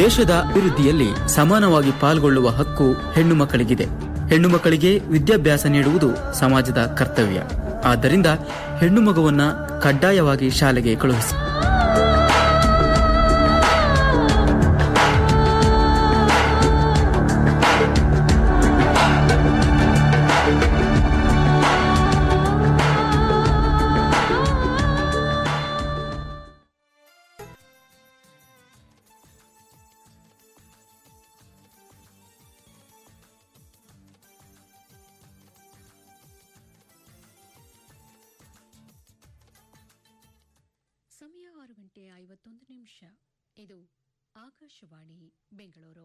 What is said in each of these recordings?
ದೇಶದ ಅಭಿವೃದ್ಧಿಯಲ್ಲಿ ಸಮಾನವಾಗಿ ಪಾಲ್ಗೊಳ್ಳುವ ಹಕ್ಕು ಹೆಣ್ಣು ಮಕ್ಕಳಿಗಿದೆ ಹೆಣ್ಣು ಮಕ್ಕಳಿಗೆ ವಿದ್ಯಾಭ್ಯಾಸ ನೀಡುವುದು ಸಮಾಜದ ಕರ್ತವ್ಯ ಆದ್ದರಿಂದ ಹೆಣ್ಣು ಮಗುವನ್ನ ಕಡ್ಡಾಯವಾಗಿ ಶಾಲೆಗೆ ಕಳುಹಿಸಿ ಸಮಯ ಆರು ಗಂಟೆ ಐವತ್ತೊಂದು ನಿಮಿಷ ಇದು ಆಕಾಶವಾಣಿ ಬೆಂಗಳೂರು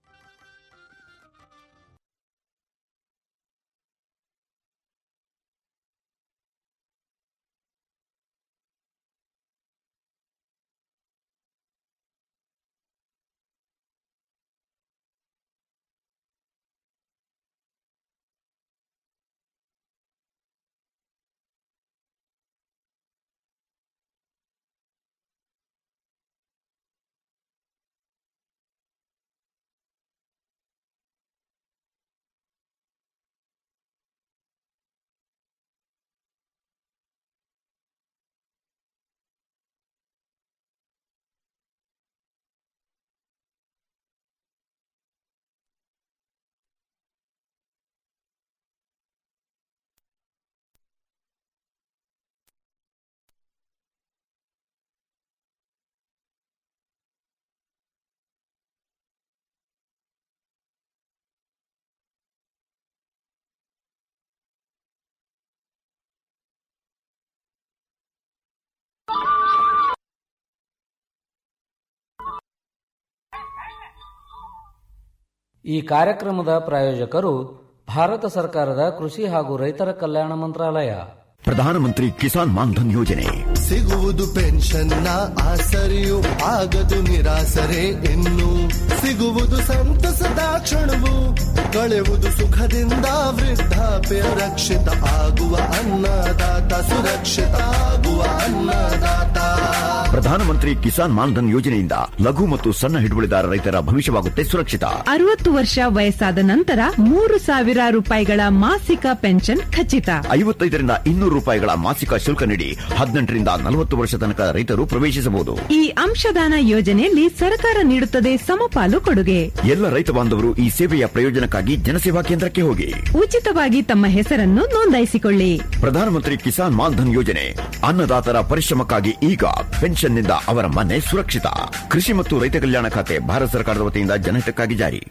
ಈ ಕಾರ್ಯಕ್ರಮದ ಪ್ರಾಯೋಜಕರು ಭಾರತ ಸರ್ಕಾರದ ಕೃಷಿ ಹಾಗೂ ರೈತರ ಕಲ್ಯಾಣ ಮಂತ್ರಾಲಯ ಪ್ರಧಾನಮಂತ್ರಿ ಕಿಸಾನ್ ಮಾನ್ಧನ್ ಯೋಜನೆ ಸಿಗುವುದು ಪೆನ್ಷನ್ನ ಆಸರೆಯು ಆಗದು ನಿರಾಸರೆ ಇನ್ನು ಸಿಗುವುದು ಸಂತಸದ ಕ್ಷಣವು ಕಳೆವುದು ಸುಖದಿಂದ ವೃದ್ಧಾಪ್ಯ ರಕ್ಷಿತ ಆಗುವ ಅನ್ನದಾತ ಸುರಕ್ಷಿತ ಆಗುವ ಅನ್ನದಾತ ಪ್ರಧಾನಮಂತ್ರಿ ಕಿಸಾನ್ ಮಾನ್ಧನ್ ಯೋಜನೆಯಿಂದ ಲಘು ಮತ್ತು ಸಣ್ಣ ಹಿಡುವಳಿದಾರ ರೈತರ ಭವಿಷ್ಯವಾಗುತ್ತೆ ಸುರಕ್ಷಿತ ಅರವತ್ತು ವರ್ಷ ವಯಸ್ಸಾದ ನಂತರ ಮೂರು ಸಾವಿರ ರೂಪಾಯಿಗಳ ಮಾಸಿಕ ಪೆನ್ಷನ್ ಖಚಿತ ಐವತ್ತೈದರಿಂದ ಇನ್ನೂರು ರೂಪಾಯಿಗಳ ಮಾಸಿಕ ಶುಲ್ಕ ನೀಡಿ ಹದಿನೆಂಟರಿಂದ ನಲವತ್ತು ವರ್ಷ ತನಕ ರೈತರು ಪ್ರವೇಶಿಸಬಹುದು ಈ ಅಂಶದಾನ ಯೋಜನೆಯಲ್ಲಿ ಸರ್ಕಾರ ನೀಡುತ್ತದೆ ಸಮಪಾಲು ಕೊಡುಗೆ ಎಲ್ಲ ರೈತ ಬಾಂಧವರು ಈ ಸೇವೆಯ ಪ್ರಯೋಜನಕ್ಕಾಗಿ ಜನಸೇವಾ ಕೇಂದ್ರಕ್ಕೆ ಹೋಗಿ ಉಚಿತವಾಗಿ ತಮ್ಮ ಹೆಸರನ್ನು ನೋಂದಾಯಿಸಿಕೊಳ್ಳಿ ಪ್ರಧಾನಮಂತ್ರಿ ಕಿಸಾನ್ ಮಾನ್ಧನ್ ಯೋಜನೆ ಅನ್ನದಾತರ ಪರಿಶ್ರಮಕ್ಕಾಗಿ ಈಗ ಪೆನ್ಷನ್ನಿಂದ ಅವರ ಮನೆ ಸುರಕ್ಷಿತ ಕೃಷಿ ಮತ್ತು ರೈತ ಕಲ್ಯಾಣ ಖಾತೆ ಭಾರತ ಸರ್ಕಾರದ ವತಿಯಿಂದ ಜನಹಿತಕ್ಕಾಗಿ ಜಾರಿ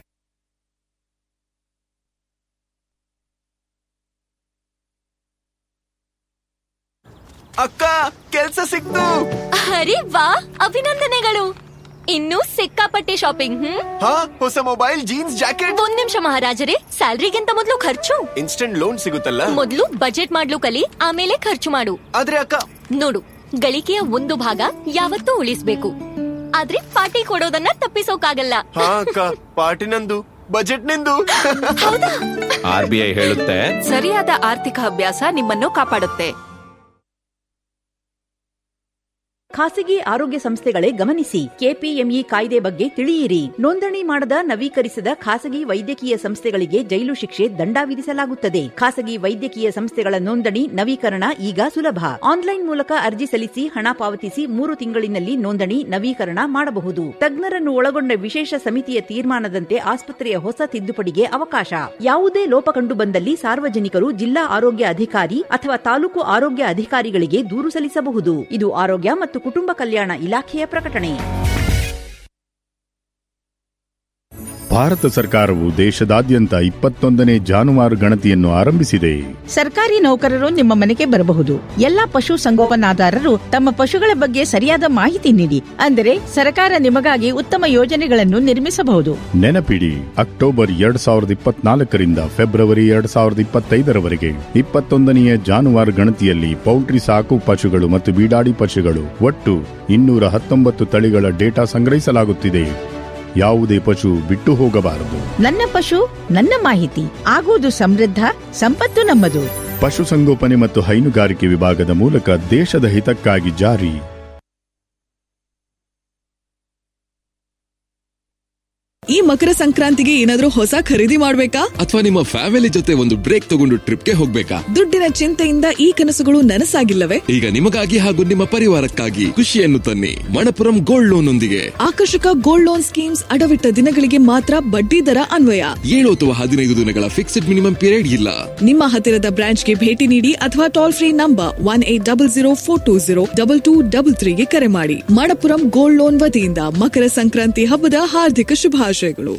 ಅಕ್ಕ ಕೆಲ್ಸ ಸಿಕ್ತು ಅರೆ ವಾ ಅಭಿನಂದನೆಗಳು ಇನ್ನೂ ಸಿಕ್ಕಾಪಟ್ಟೆ ಶಾಪಿಂಗ್ ಹ್ಮ್ ಹಾ ಹೊಸ ಮೊಬೈಲ್ ಜೀನ್ಸ್ ಜಾಕೆಟ್ ಒಂದ್ ನಿಮಿಷ ಮಹಾರಾಜರೇ ಸ್ಯಾಲ್ರಿಗಿಂತ ಮೊದಲು ಖರ್ಚು ಇನ್ಸ್ಟೆಂಟ್ ಲೋನ್ ಸಿಗುತ್ತಲ್ಲ ಮೊದಲು ಬಜೆಟ್ ಮಾಡ್ಲು ಕಲಿ ಆಮೇಲೆ ಖರ್ಚು ಮಾಡು ಆದ್ರೆ ಅಕ್ಕ ನೋಡು ಗಳಿಕೆಯ ಒಂದು ಭಾಗ ಯಾವತ್ತೂ ಉಳಿಸ್ಬೇಕು ಆದ್ರೆ ಪಾರ್ಟಿ ಕೊಡೋದನ್ನ ತಪ್ಪಿಸೋಕಾಗಲ್ಲ ಹಾ ಅಕ್ಕ ಪಾರ್ಟಿ ನಂದು ಬಜೆಟ್ ನಿಂದು ಆರ್ ಬಿ ಐ ಹೇಳುತ್ತೆ ಸರಿಯಾದ ಆರ್ಥಿಕ ಅಭ್ಯಾಸ ನಿಮ್ಮನ್ನು ಕಾಪಾಡುತ್ತೆ ಖಾಸಗಿ ಆರೋಗ್ಯ ಸಂಸ್ಥೆಗಳೇ ಗಮನಿಸಿ ಕೆಪಿಎಂಇ ಕಾಯ್ದೆ ಬಗ್ಗೆ ತಿಳಿಯಿರಿ ನೋಂದಣಿ ಮಾಡದ ನವೀಕರಿಸದ ಖಾಸಗಿ ವೈದ್ಯಕೀಯ ಸಂಸ್ಥೆಗಳಿಗೆ ಜೈಲು ಶಿಕ್ಷೆ ದಂಡ ವಿಧಿಸಲಾಗುತ್ತದೆ ಖಾಸಗಿ ವೈದ್ಯಕೀಯ ಸಂಸ್ಥೆಗಳ ನೋಂದಣಿ ನವೀಕರಣ ಈಗ ಸುಲಭ ಆನ್ಲೈನ್ ಮೂಲಕ ಅರ್ಜಿ ಸಲ್ಲಿಸಿ ಹಣ ಪಾವತಿಸಿ ಮೂರು ತಿಂಗಳಿನಲ್ಲಿ ನೋಂದಣಿ ನವೀಕರಣ ಮಾಡಬಹುದು ತಜ್ಞರನ್ನು ಒಳಗೊಂಡ ವಿಶೇಷ ಸಮಿತಿಯ ತೀರ್ಮಾನದಂತೆ ಆಸ್ಪತ್ರೆಯ ಹೊಸ ತಿದ್ದುಪಡಿಗೆ ಅವಕಾಶ ಯಾವುದೇ ಲೋಪ ಕಂಡು ಬಂದಲ್ಲಿ ಸಾರ್ವಜನಿಕರು ಜಿಲ್ಲಾ ಆರೋಗ್ಯ ಅಧಿಕಾರಿ ಅಥವಾ ತಾಲೂಕು ಆರೋಗ್ಯ ಅಧಿಕಾರಿಗಳಿಗೆ ದೂರು ಸಲ್ಲಿಸಬಹುದು ಇದು ಆರೋಗ್ಯ ಮತ್ತು ಕುಟುಂಬ ಕಲ್ಯಾಣ ಇಲಾಖೆಯ ಪ್ರಕಟಣೆ ಭಾರತ ಸರ್ಕಾರವು ದೇಶದಾದ್ಯಂತ ಇಪ್ಪತ್ತೊಂದನೇ ಜಾನುವಾರು ಗಣತಿಯನ್ನು ಆರಂಭಿಸಿದೆ ಸರ್ಕಾರಿ ನೌಕರರು ನಿಮ್ಮ ಮನೆಗೆ ಬರಬಹುದು ಎಲ್ಲಾ ಪಶು ಸಂಗೋಪನಾದಾರರು ತಮ್ಮ ಪಶುಗಳ ಬಗ್ಗೆ ಸರಿಯಾದ ಮಾಹಿತಿ ನೀಡಿ ಅಂದರೆ ಸರ್ಕಾರ ನಿಮಗಾಗಿ ಉತ್ತಮ ಯೋಜನೆಗಳನ್ನು ನಿರ್ಮಿಸಬಹುದು ನೆನಪಿಡಿ ಅಕ್ಟೋಬರ್ ಎರಡ್ ಸಾವಿರದ ಇಪ್ಪತ್ನಾಲ್ಕರಿಂದ ಫೆಬ್ರವರಿ ಎರಡ್ ಸಾವಿರದ ಇಪ್ಪತ್ತೈದರವರೆಗೆ ಇಪ್ಪತ್ತೊಂದನೆಯ ಜಾನುವಾರು ಗಣತಿಯಲ್ಲಿ ಪೌಲ್ಟ್ರಿ ಸಾಕು ಪಶುಗಳು ಮತ್ತು ಬೀಡಾಡಿ ಪಶುಗಳು ಒಟ್ಟು ಇನ್ನೂರ ಹತ್ತೊಂಬತ್ತು ತಳಿಗಳ ಡೇಟಾ ಸಂಗ್ರಹಿಸಲಾಗುತ್ತಿದೆ ಯಾವುದೇ ಪಶು ಬಿಟ್ಟು ಹೋಗಬಾರದು ನನ್ನ ಪಶು ನನ್ನ ಮಾಹಿತಿ ಆಗುವುದು ಸಮೃದ್ಧ ಸಂಪತ್ತು ನಮ್ಮದು ಪಶುಸಂಗೋಪನೆ ಮತ್ತು ಹೈನುಗಾರಿಕೆ ವಿಭಾಗದ ಮೂಲಕ ದೇಶದ ಹಿತಕ್ಕಾಗಿ ಜಾರಿ ಈ ಮಕರ ಸಂಕ್ರಾಂತಿಗೆ ಏನಾದ್ರೂ ಹೊಸ ಖರೀದಿ ಮಾಡ್ಬೇಕಾ ಅಥವಾ ನಿಮ್ಮ ಫ್ಯಾಮಿಲಿ ಜೊತೆ ಒಂದು ಬ್ರೇಕ್ ತಗೊಂಡು ಟ್ರಿಪ್ಗೆ ಹೋಗ್ಬೇಕಾ ದುಡ್ಡಿನ ಚಿಂತೆಯಿಂದ ಈ ಕನಸುಗಳು ನನಸಾಗಿಲ್ಲವೇ ಈಗ ನಿಮಗಾಗಿ ಹಾಗೂ ನಿಮ್ಮ ಪರಿವಾರಕ್ಕಾಗಿ ಖುಷಿಯನ್ನು ತನ್ನಿ ಮಣಪುರಂ ಗೋಲ್ಡ್ ಲೋನ್ ಒಂದಿಗೆ ಆಕರ್ಷಕ ಗೋಲ್ಡ್ ಲೋನ್ ಸ್ಕೀಮ್ಸ್ ಅಡವಿಟ್ಟ ದಿನಗಳಿಗೆ ಮಾತ್ರ ಬಡ್ಡಿ ದರ ಅನ್ವಯ ಏಳು ಅಥವಾ ಹದಿನೈದು ದಿನಗಳ ಫಿಕ್ಸ್ಡ್ ಮಿನಿಮಮ್ ಪೀರಿಯಡ್ ಇಲ್ಲ ನಿಮ್ಮ ಹತ್ತಿರದ ಬ್ರಾಂಚ್ಗೆ ಭೇಟಿ ನೀಡಿ ಅಥವಾ toll free number one eight double zero four two zero double two double ತ್ರೀಗೆ ಕರೆ ಮಾಡಿ ಮಣಪುರಂ ಗೋಲ್ಡ್ ಲೋನ್ ವತಿಯಿಂದ ಮಕರ ಸಂಕ್ರಾಂತಿ ಹಬ್ಬದ ಹಾರ್ದಿಕ ಶುಭಾಶಯಗಳು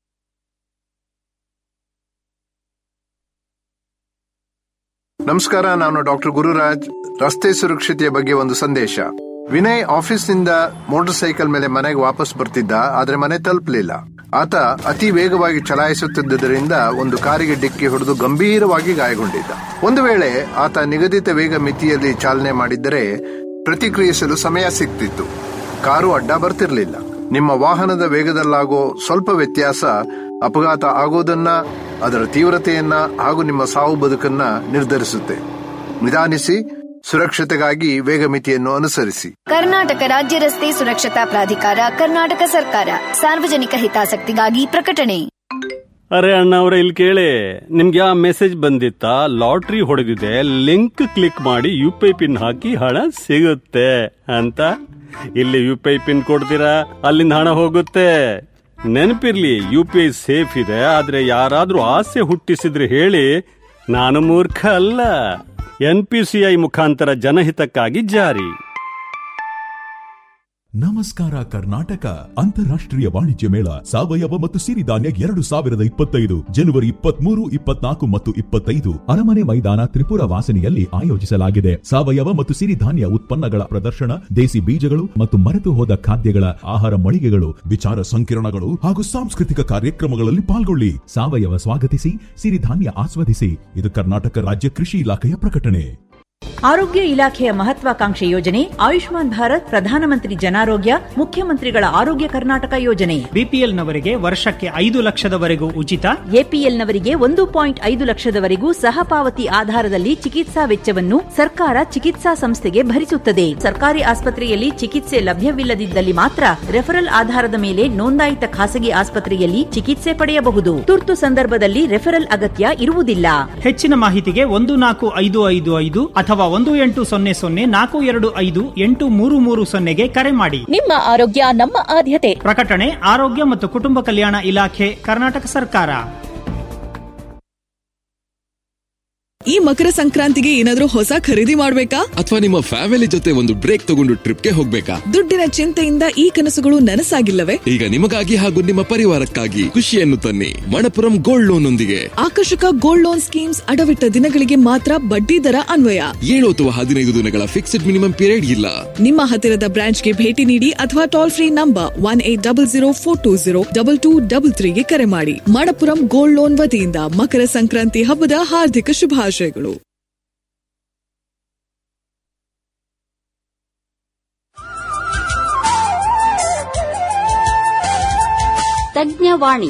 ನಮಸ್ಕಾರ ನಾನು ಡಾಕ್ಟರ್ ಗುರುರಾಜ್ ರಸ್ತೆ ಸುರಕ್ಷತೆಯ ಬಗ್ಗೆ ಒಂದು ಸಂದೇಶ ವಿನಯ್ ಆಫೀಸ್ನಿಂದ ಮೋಟಾರ್ ಸೈಕಲ್ ಮೇಲೆ ಮನೆಗೆ ವಾಪಸ್ ಬರ್ತಿದ್ದ ಆದ್ರೆ ಮನೆ ತಲುಪಲಿಲ್ಲ ಆತ ಅತಿ ವೇಗವಾಗಿ ಚಲಾಯಿಸುತ್ತಿದ್ದರಿಂದ ಒಂದು ಕಾರಿಗೆ ಡಿಕ್ಕಿ ಹೊಡೆದು ಗಂಭೀರವಾಗಿ ಗಾಯಗೊಂಡಿದ್ದ ಒಂದು ವೇಳೆ ಆತ ನಿಗದಿತ ವೇಗ ಮಿತಿಯಲ್ಲಿ ಚಾಲನೆ ಮಾಡಿದ್ದರೆ ಪ್ರತಿಕ್ರಿಯಿಸಲು ಸಮಯ ಸಿಗ್ತಿತ್ತು ಕಾರು ಅಡ್ಡ ಬರ್ತಿರ್ಲಿಲ್ಲ ನಿಮ್ಮ ವಾಹನದ ವೇಗದಲ್ಲಾಗೋ ಸ್ವಲ್ಪ ವ್ಯತ್ಯಾಸ ಅಪಘಾತ ಆಗೋದನ್ನ ಅದರ ತೀವ್ರತೆಯನ್ನ ಹಾಗೂ ನಿಮ್ಮ ಸಾವು ಬದುಕನ್ನ ನಿರ್ಧರಿಸುತ್ತೆ ನಿಧಾನಿಸಿ ಸುರಕ್ಷತೆಗಾಗಿ ವೇಗ ಮಿತಿಯನ್ನು ಅನುಸರಿಸಿ ಕರ್ನಾಟಕ ರಾಜ್ಯ ರಸ್ತೆ ಸುರಕ್ಷತಾ ಪ್ರಾಧಿಕಾರ ಕರ್ನಾಟಕ ಸರ್ಕಾರ ಸಾರ್ವಜನಿಕ ಹಿತಾಸಕ್ತಿಗಾಗಿ ಪ್ರಕಟಣೆ ಅರೆ ಅಣ್ಣ ಅವ್ರ ಇಲ್ಲಿ ಕೇಳಿ ನಿಮ್ಗೆ ಆ ಮೆಸೇಜ್ ಬಂದಿತ್ತಾ ಲಾಟ್ರಿ ಹೊಡೆದಿದೆ ಲಿಂಕ್ ಕ್ಲಿಕ್ ಮಾಡಿ ಯು ಪಿ ಐ ಪಿನ್ ಹಾಕಿ ಹಣ ಸಿಗುತ್ತೆ ಅಂತ ಇಲ್ಲಿ ಯು ಪಿ ಐ ಪಿನ್ ಕೊಡ್ತೀರಾ ಅಲ್ಲಿಂದ ಹಣ ಹೋಗುತ್ತೆ ನೆನಪಿರ್ಲಿ ಯು ಪಿ ಐ ಸೇಫ್ ಇದೆ ಆದ್ರೆ ಯಾರಾದ್ರೂ ಆಸೆ ಹುಟ್ಟಿಸಿದ್ರೆ ಹೇಳಿ ನಾನು ಮೂರ್ಖ ಅಲ್ಲ ಎನ್ ಪಿ ಸಿ ಐ ಮುಖಾಂತರ ಜನಹಿತಕ್ಕಾಗಿ ಜಾರಿ ನಮಸ್ಕಾರ ಕರ್ನಾಟಕ ಅಂತಾರಾಷ್ಟ್ರೀಯ ವಾಣಿಜ್ಯ ಮೇಳ ಸಾವಯವ ಮತ್ತು ಸಿರಿಧಾನ್ಯ ಎರಡು ಸಾವಿರದ ಇಪ್ಪತ್ತೈದು ಜನವರಿ ಇಪ್ಪತ್ಮೂರು ಇಪ್ಪತ್ನಾಲ್ಕು ಮತ್ತು ಇಪ್ಪತ್ತೈದು ಅರಮನೆ ಮೈದಾನ ತ್ರಿಪುರ ವಾಸನೆಯಲ್ಲಿ ಆಯೋಜಿಸಲಾಗಿದೆ ಸಾವಯವ ಮತ್ತು ಸಿರಿಧಾನ್ಯ ಉತ್ಪನ್ನಗಳ ಪ್ರದರ್ಶನ ದೇಸಿ ಬೀಜಗಳು ಮತ್ತು ಮರೆತು ಹೋದ ಖಾದ್ಯಗಳ ಆಹಾರ ಮಳಿಗೆಗಳು ವಿಚಾರ ಸಂಕಿರಣಗಳು ಹಾಗೂ ಸಾಂಸ್ಕೃತಿಕ ಕಾರ್ಯಕ್ರಮಗಳಲ್ಲಿ ಪಾಲ್ಗೊಳ್ಳಿ ಸಾವಯವ ಸ್ವಾಗತಿಸಿ ಸಿರಿಧಾನ್ಯ ಆಸ್ವಾದಿಸಿ ಇದು ಕರ್ನಾಟಕ ರಾಜ್ಯ ಕೃಷಿ ಇಲಾಖೆಯ ಪ್ರಕಟಣೆ ಆರೋಗ್ಯ ಇಲಾಖೆಯ ಮಹತ್ವಾಕಾಂಕ್ಷೆ ಯೋಜನೆ ಆಯುಷ್ಮಾನ್ ಭಾರತ್ ಪ್ರಧಾನಮಂತ್ರಿ ಜನಾರೋಗ್ಯ ಮುಖ್ಯಮಂತ್ರಿಗಳ ಆರೋಗ್ಯ ಕರ್ನಾಟಕ ಯೋಜನೆ ಬಿಪಿಎಲ್ನವರಿಗೆ ವರ್ಷಕ್ಕೆ ಐದು ಲಕ್ಷದವರೆಗೂ ಉಚಿತ ಎಪಿಎಲ್ನವರಿಗೆ ಒಂದು ಪಾಯಿಂಟ್ ಐದು ಲಕ್ಷದವರೆಗೂ ಸಹಪಾವತಿ ಆಧಾರದಲ್ಲಿ ಚಿಕಿತ್ಸಾ ವೆಚ್ಚವನ್ನು ಸರ್ಕಾರ ಚಿಕಿತ್ಸಾ ಸಂಸ್ಥೆಗೆ ಭರಿಸುತ್ತದೆ ಸರ್ಕಾರಿ ಆಸ್ಪತ್ರೆಯಲ್ಲಿ ಚಿಕಿತ್ಸೆ ಲಭ್ಯವಿಲ್ಲದಿದ್ದಲ್ಲಿ ಮಾತ್ರ ರೆಫರಲ್ ಆಧಾರದ ಮೇಲೆ ನೋಂದಾಯಿತ ಖಾಸಗಿ ಆಸ್ಪತ್ರೆಯಲ್ಲಿ ಚಿಕಿತ್ಸೆ ಪಡೆಯಬಹುದು ತುರ್ತು ಸಂದರ್ಭದಲ್ಲಿ ರೆಫರಲ್ ಅಗತ್ಯ ಇರುವುದಿಲ್ಲ ಹೆಚ್ಚಿನ ಮಾಹಿತಿಗೆ ಒಂದು ನಾಲ್ಕು ಐದು ಐದು ಐದು ಅಥವಾ ಒಂದು ಎಂಟು ಸೊನ್ನೆ ಸೊನ್ನೆ ನಾಲ್ಕು ಎರಡು ಐದು ಎಂಟು ಮೂರು ಮೂರು ಸೊನ್ನೆಗೆ ಕರೆ ಮಾಡಿ ನಿಮ್ಮ ಆರೋಗ್ಯ ನಮ್ಮ ಆದ್ಯತೆ ಪ್ರಕಟಣೆ ಆರೋಗ್ಯ ಮತ್ತು ಕುಟುಂಬ ಕಲ್ಯಾಣ ಇಲಾಖೆ ಕರ್ನಾಟಕ ಸರ್ಕಾರ ಈ ಮಕರ ಸಂಕ್ರಾಂತಿಗೆ ಏನಾದ್ರೂ ಹೊಸ ಖರೀದಿ ಮಾಡ್ಬೇಕಾ ಅಥವಾ ನಿಮ್ಮ ಫ್ಯಾಮಿಲಿ ಜೊತೆ ಒಂದು ಬ್ರೇಕ್ ತಗೊಂಡು ಟ್ರಿಪ್ಗೆ ಹೋಗ್ಬೇಕಾ ದುಡ್ಡಿನ ಚಿಂತೆಯಿಂದ ಈ ಕನಸುಗಳು ನನಸಾಗಿಲ್ಲವೇ ಈಗ ನಿಮಗಾಗಿ ಹಾಗೂ ನಿಮ್ಮ ಪರಿವಾರಕ್ಕಾಗಿ ಖುಷಿಯನ್ನು ತನ್ನಿ ಮಣಪುರಂ ಗೋಲ್ಡ್ ಲೋನ್ ಒಂದಿಗೆ ಆಕರ್ಷಕ ಗೋಲ್ಡ್ ಲೋನ್ ಸ್ಕೀಮ್ಸ್ ಅಡವಿಟ್ಟ ದಿನಗಳಿಗೆ ಮಾತ್ರ ಬಡ್ಡಿ ದರ ಅನ್ವಯ ಏಳು ಅಥವಾ ಹದಿನೈದು ದಿನಗಳ ಫಿಕ್ಸ್ಡ್ ಮಿನಿಮಮ್ ಪೀರಿಯಡ್ ಇಲ್ಲ ನಿಮ್ಮ ಹತ್ತಿರದ ಬ್ರಾಂಚ್ಗೆ ಭೇಟಿ ನೀಡಿ ಅಥವಾ toll free number one eight double zero four two zero double two double ತ್ರೀಗೆ ಕರೆ ಮಾಡಿ ಮಣಪುರಂ ಗೋಲ್ಡ್ ಲೋನ್ ವತಿಯಿಂದ ಮಕರ ಸಂಕ್ರಾಂತಿ ಹಬ್ಬದ ಹಾರ್ದಿಕ ಶುಭಾಶಯಗಳು ತಜ್ಞವಾಣಿ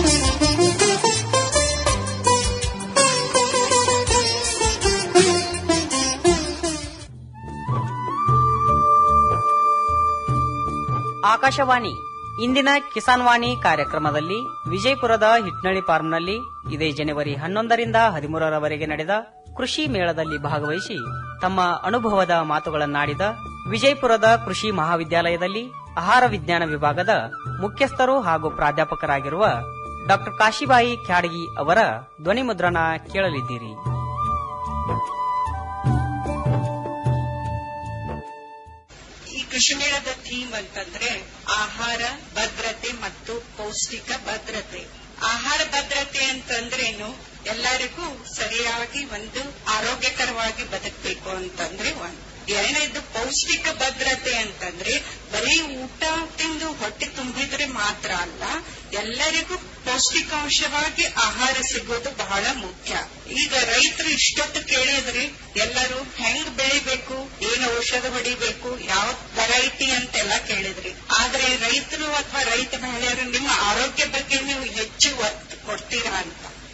ಆಕಾಶವಾಣಿ ಇಂದಿನ ಕಿಸಾನ್ ವಾಣಿ ಕಾರ್ಯಕ್ರಮದಲ್ಲಿ ವಿಜಯಪುರದ ಹಿಟ್ನಳ್ಳಿ ಫಾರ್ಮ್ನಲ್ಲಿ ಇದೇ ಜನವರಿ ಹನ್ನೊಂದರಿಂದ ಹದಿಮೂರರವರೆಗೆ ನಡೆದ ಕೃಷಿ ಮೇಳದಲ್ಲಿ ಭಾಗವಹಿಸಿ ತಮ್ಮ ಅನುಭವದ ಮಾತುಗಳನ್ನಾಡಿದ ವಿಜಯಪುರದ ಕೃಷಿ ಮಹಾವಿದ್ಯಾಲಯದಲ್ಲಿ ಆಹಾರ ವಿಜ್ಞಾನ ವಿಭಾಗದ ಮುಖ್ಯಸ್ಥರು ಹಾಗೂ ಪ್ರಾಧ್ಯಾಪಕರಾಗಿರುವ ಡಾ ಕಾಶಿಬಾಯಿ ಖ್ಯಾಡಗಿ ಅವರ ಧ್ವನಿ ಮುದ್ರಣ ಕೇಳಲಿದ್ದೀರಿ ಈ ಕೃಷಿ ಮೇಳದ ಥೀಮ್ ಅಂತಂದ್ರೆ ಆಹಾರ ಭದ್ರತೆ ಮತ್ತು ಪೌಷ್ಟಿಕ ಭದ್ರತೆ ಆಹಾರ ಭದ್ರತೆ ಅಂತಂದ್ರೇನು ಎಲ್ಲರಿಗೂ ಸರಿಯಾಗಿ ಒಂದು ಆರೋಗ್ಯಕರವಾಗಿ ಬದುಕಬೇಕು ಅಂತಂದ್ರೆ ಒಂದು ಎರಡನೇದು ಪೌಷ್ಟಿಕ ಭದ್ರತೆ ಅಂತಂದ್ರೆ ಬರೀ ಊಟ ತಿಂದು ಹೊಟ್ಟೆ ತುಂಬಿದ್ರೆ ಮಾತ್ರ ಅಲ್ಲ ಎಲ್ಲರಿಗೂ ಪೌಷ್ಟಿಕಾಂಶವಾಗಿ ಆಹಾರ ಸಿಗೋದು ಬಹಳ ಮುಖ್ಯ ಈಗ ರೈತರು ಇಷ್ಟೊತ್ತು ಕೇಳಿದ್ರಿ ಎಲ್ಲರೂ ಹೆಂಗ್ ಬೆಳಿಬೇಕು ಏನ್ ಔಷಧ ಹೊಡಿಬೇಕು ಯಾವ ವೆರೈಟಿ ಅಂತೆಲ್ಲ ಕೇಳಿದ್ರಿ ಆದ್ರೆ ರೈತರು ಅಥವಾ ರೈತ ಮಹಿಳೆಯರು ನಿಮ್ಮ ಆರೋಗ್ಯ ಬಗ್ಗೆ ನೀವು ಹೆಚ್ಚು ಒತ್ತು ಕೊಡ್ತೀರಾ ಅಂತ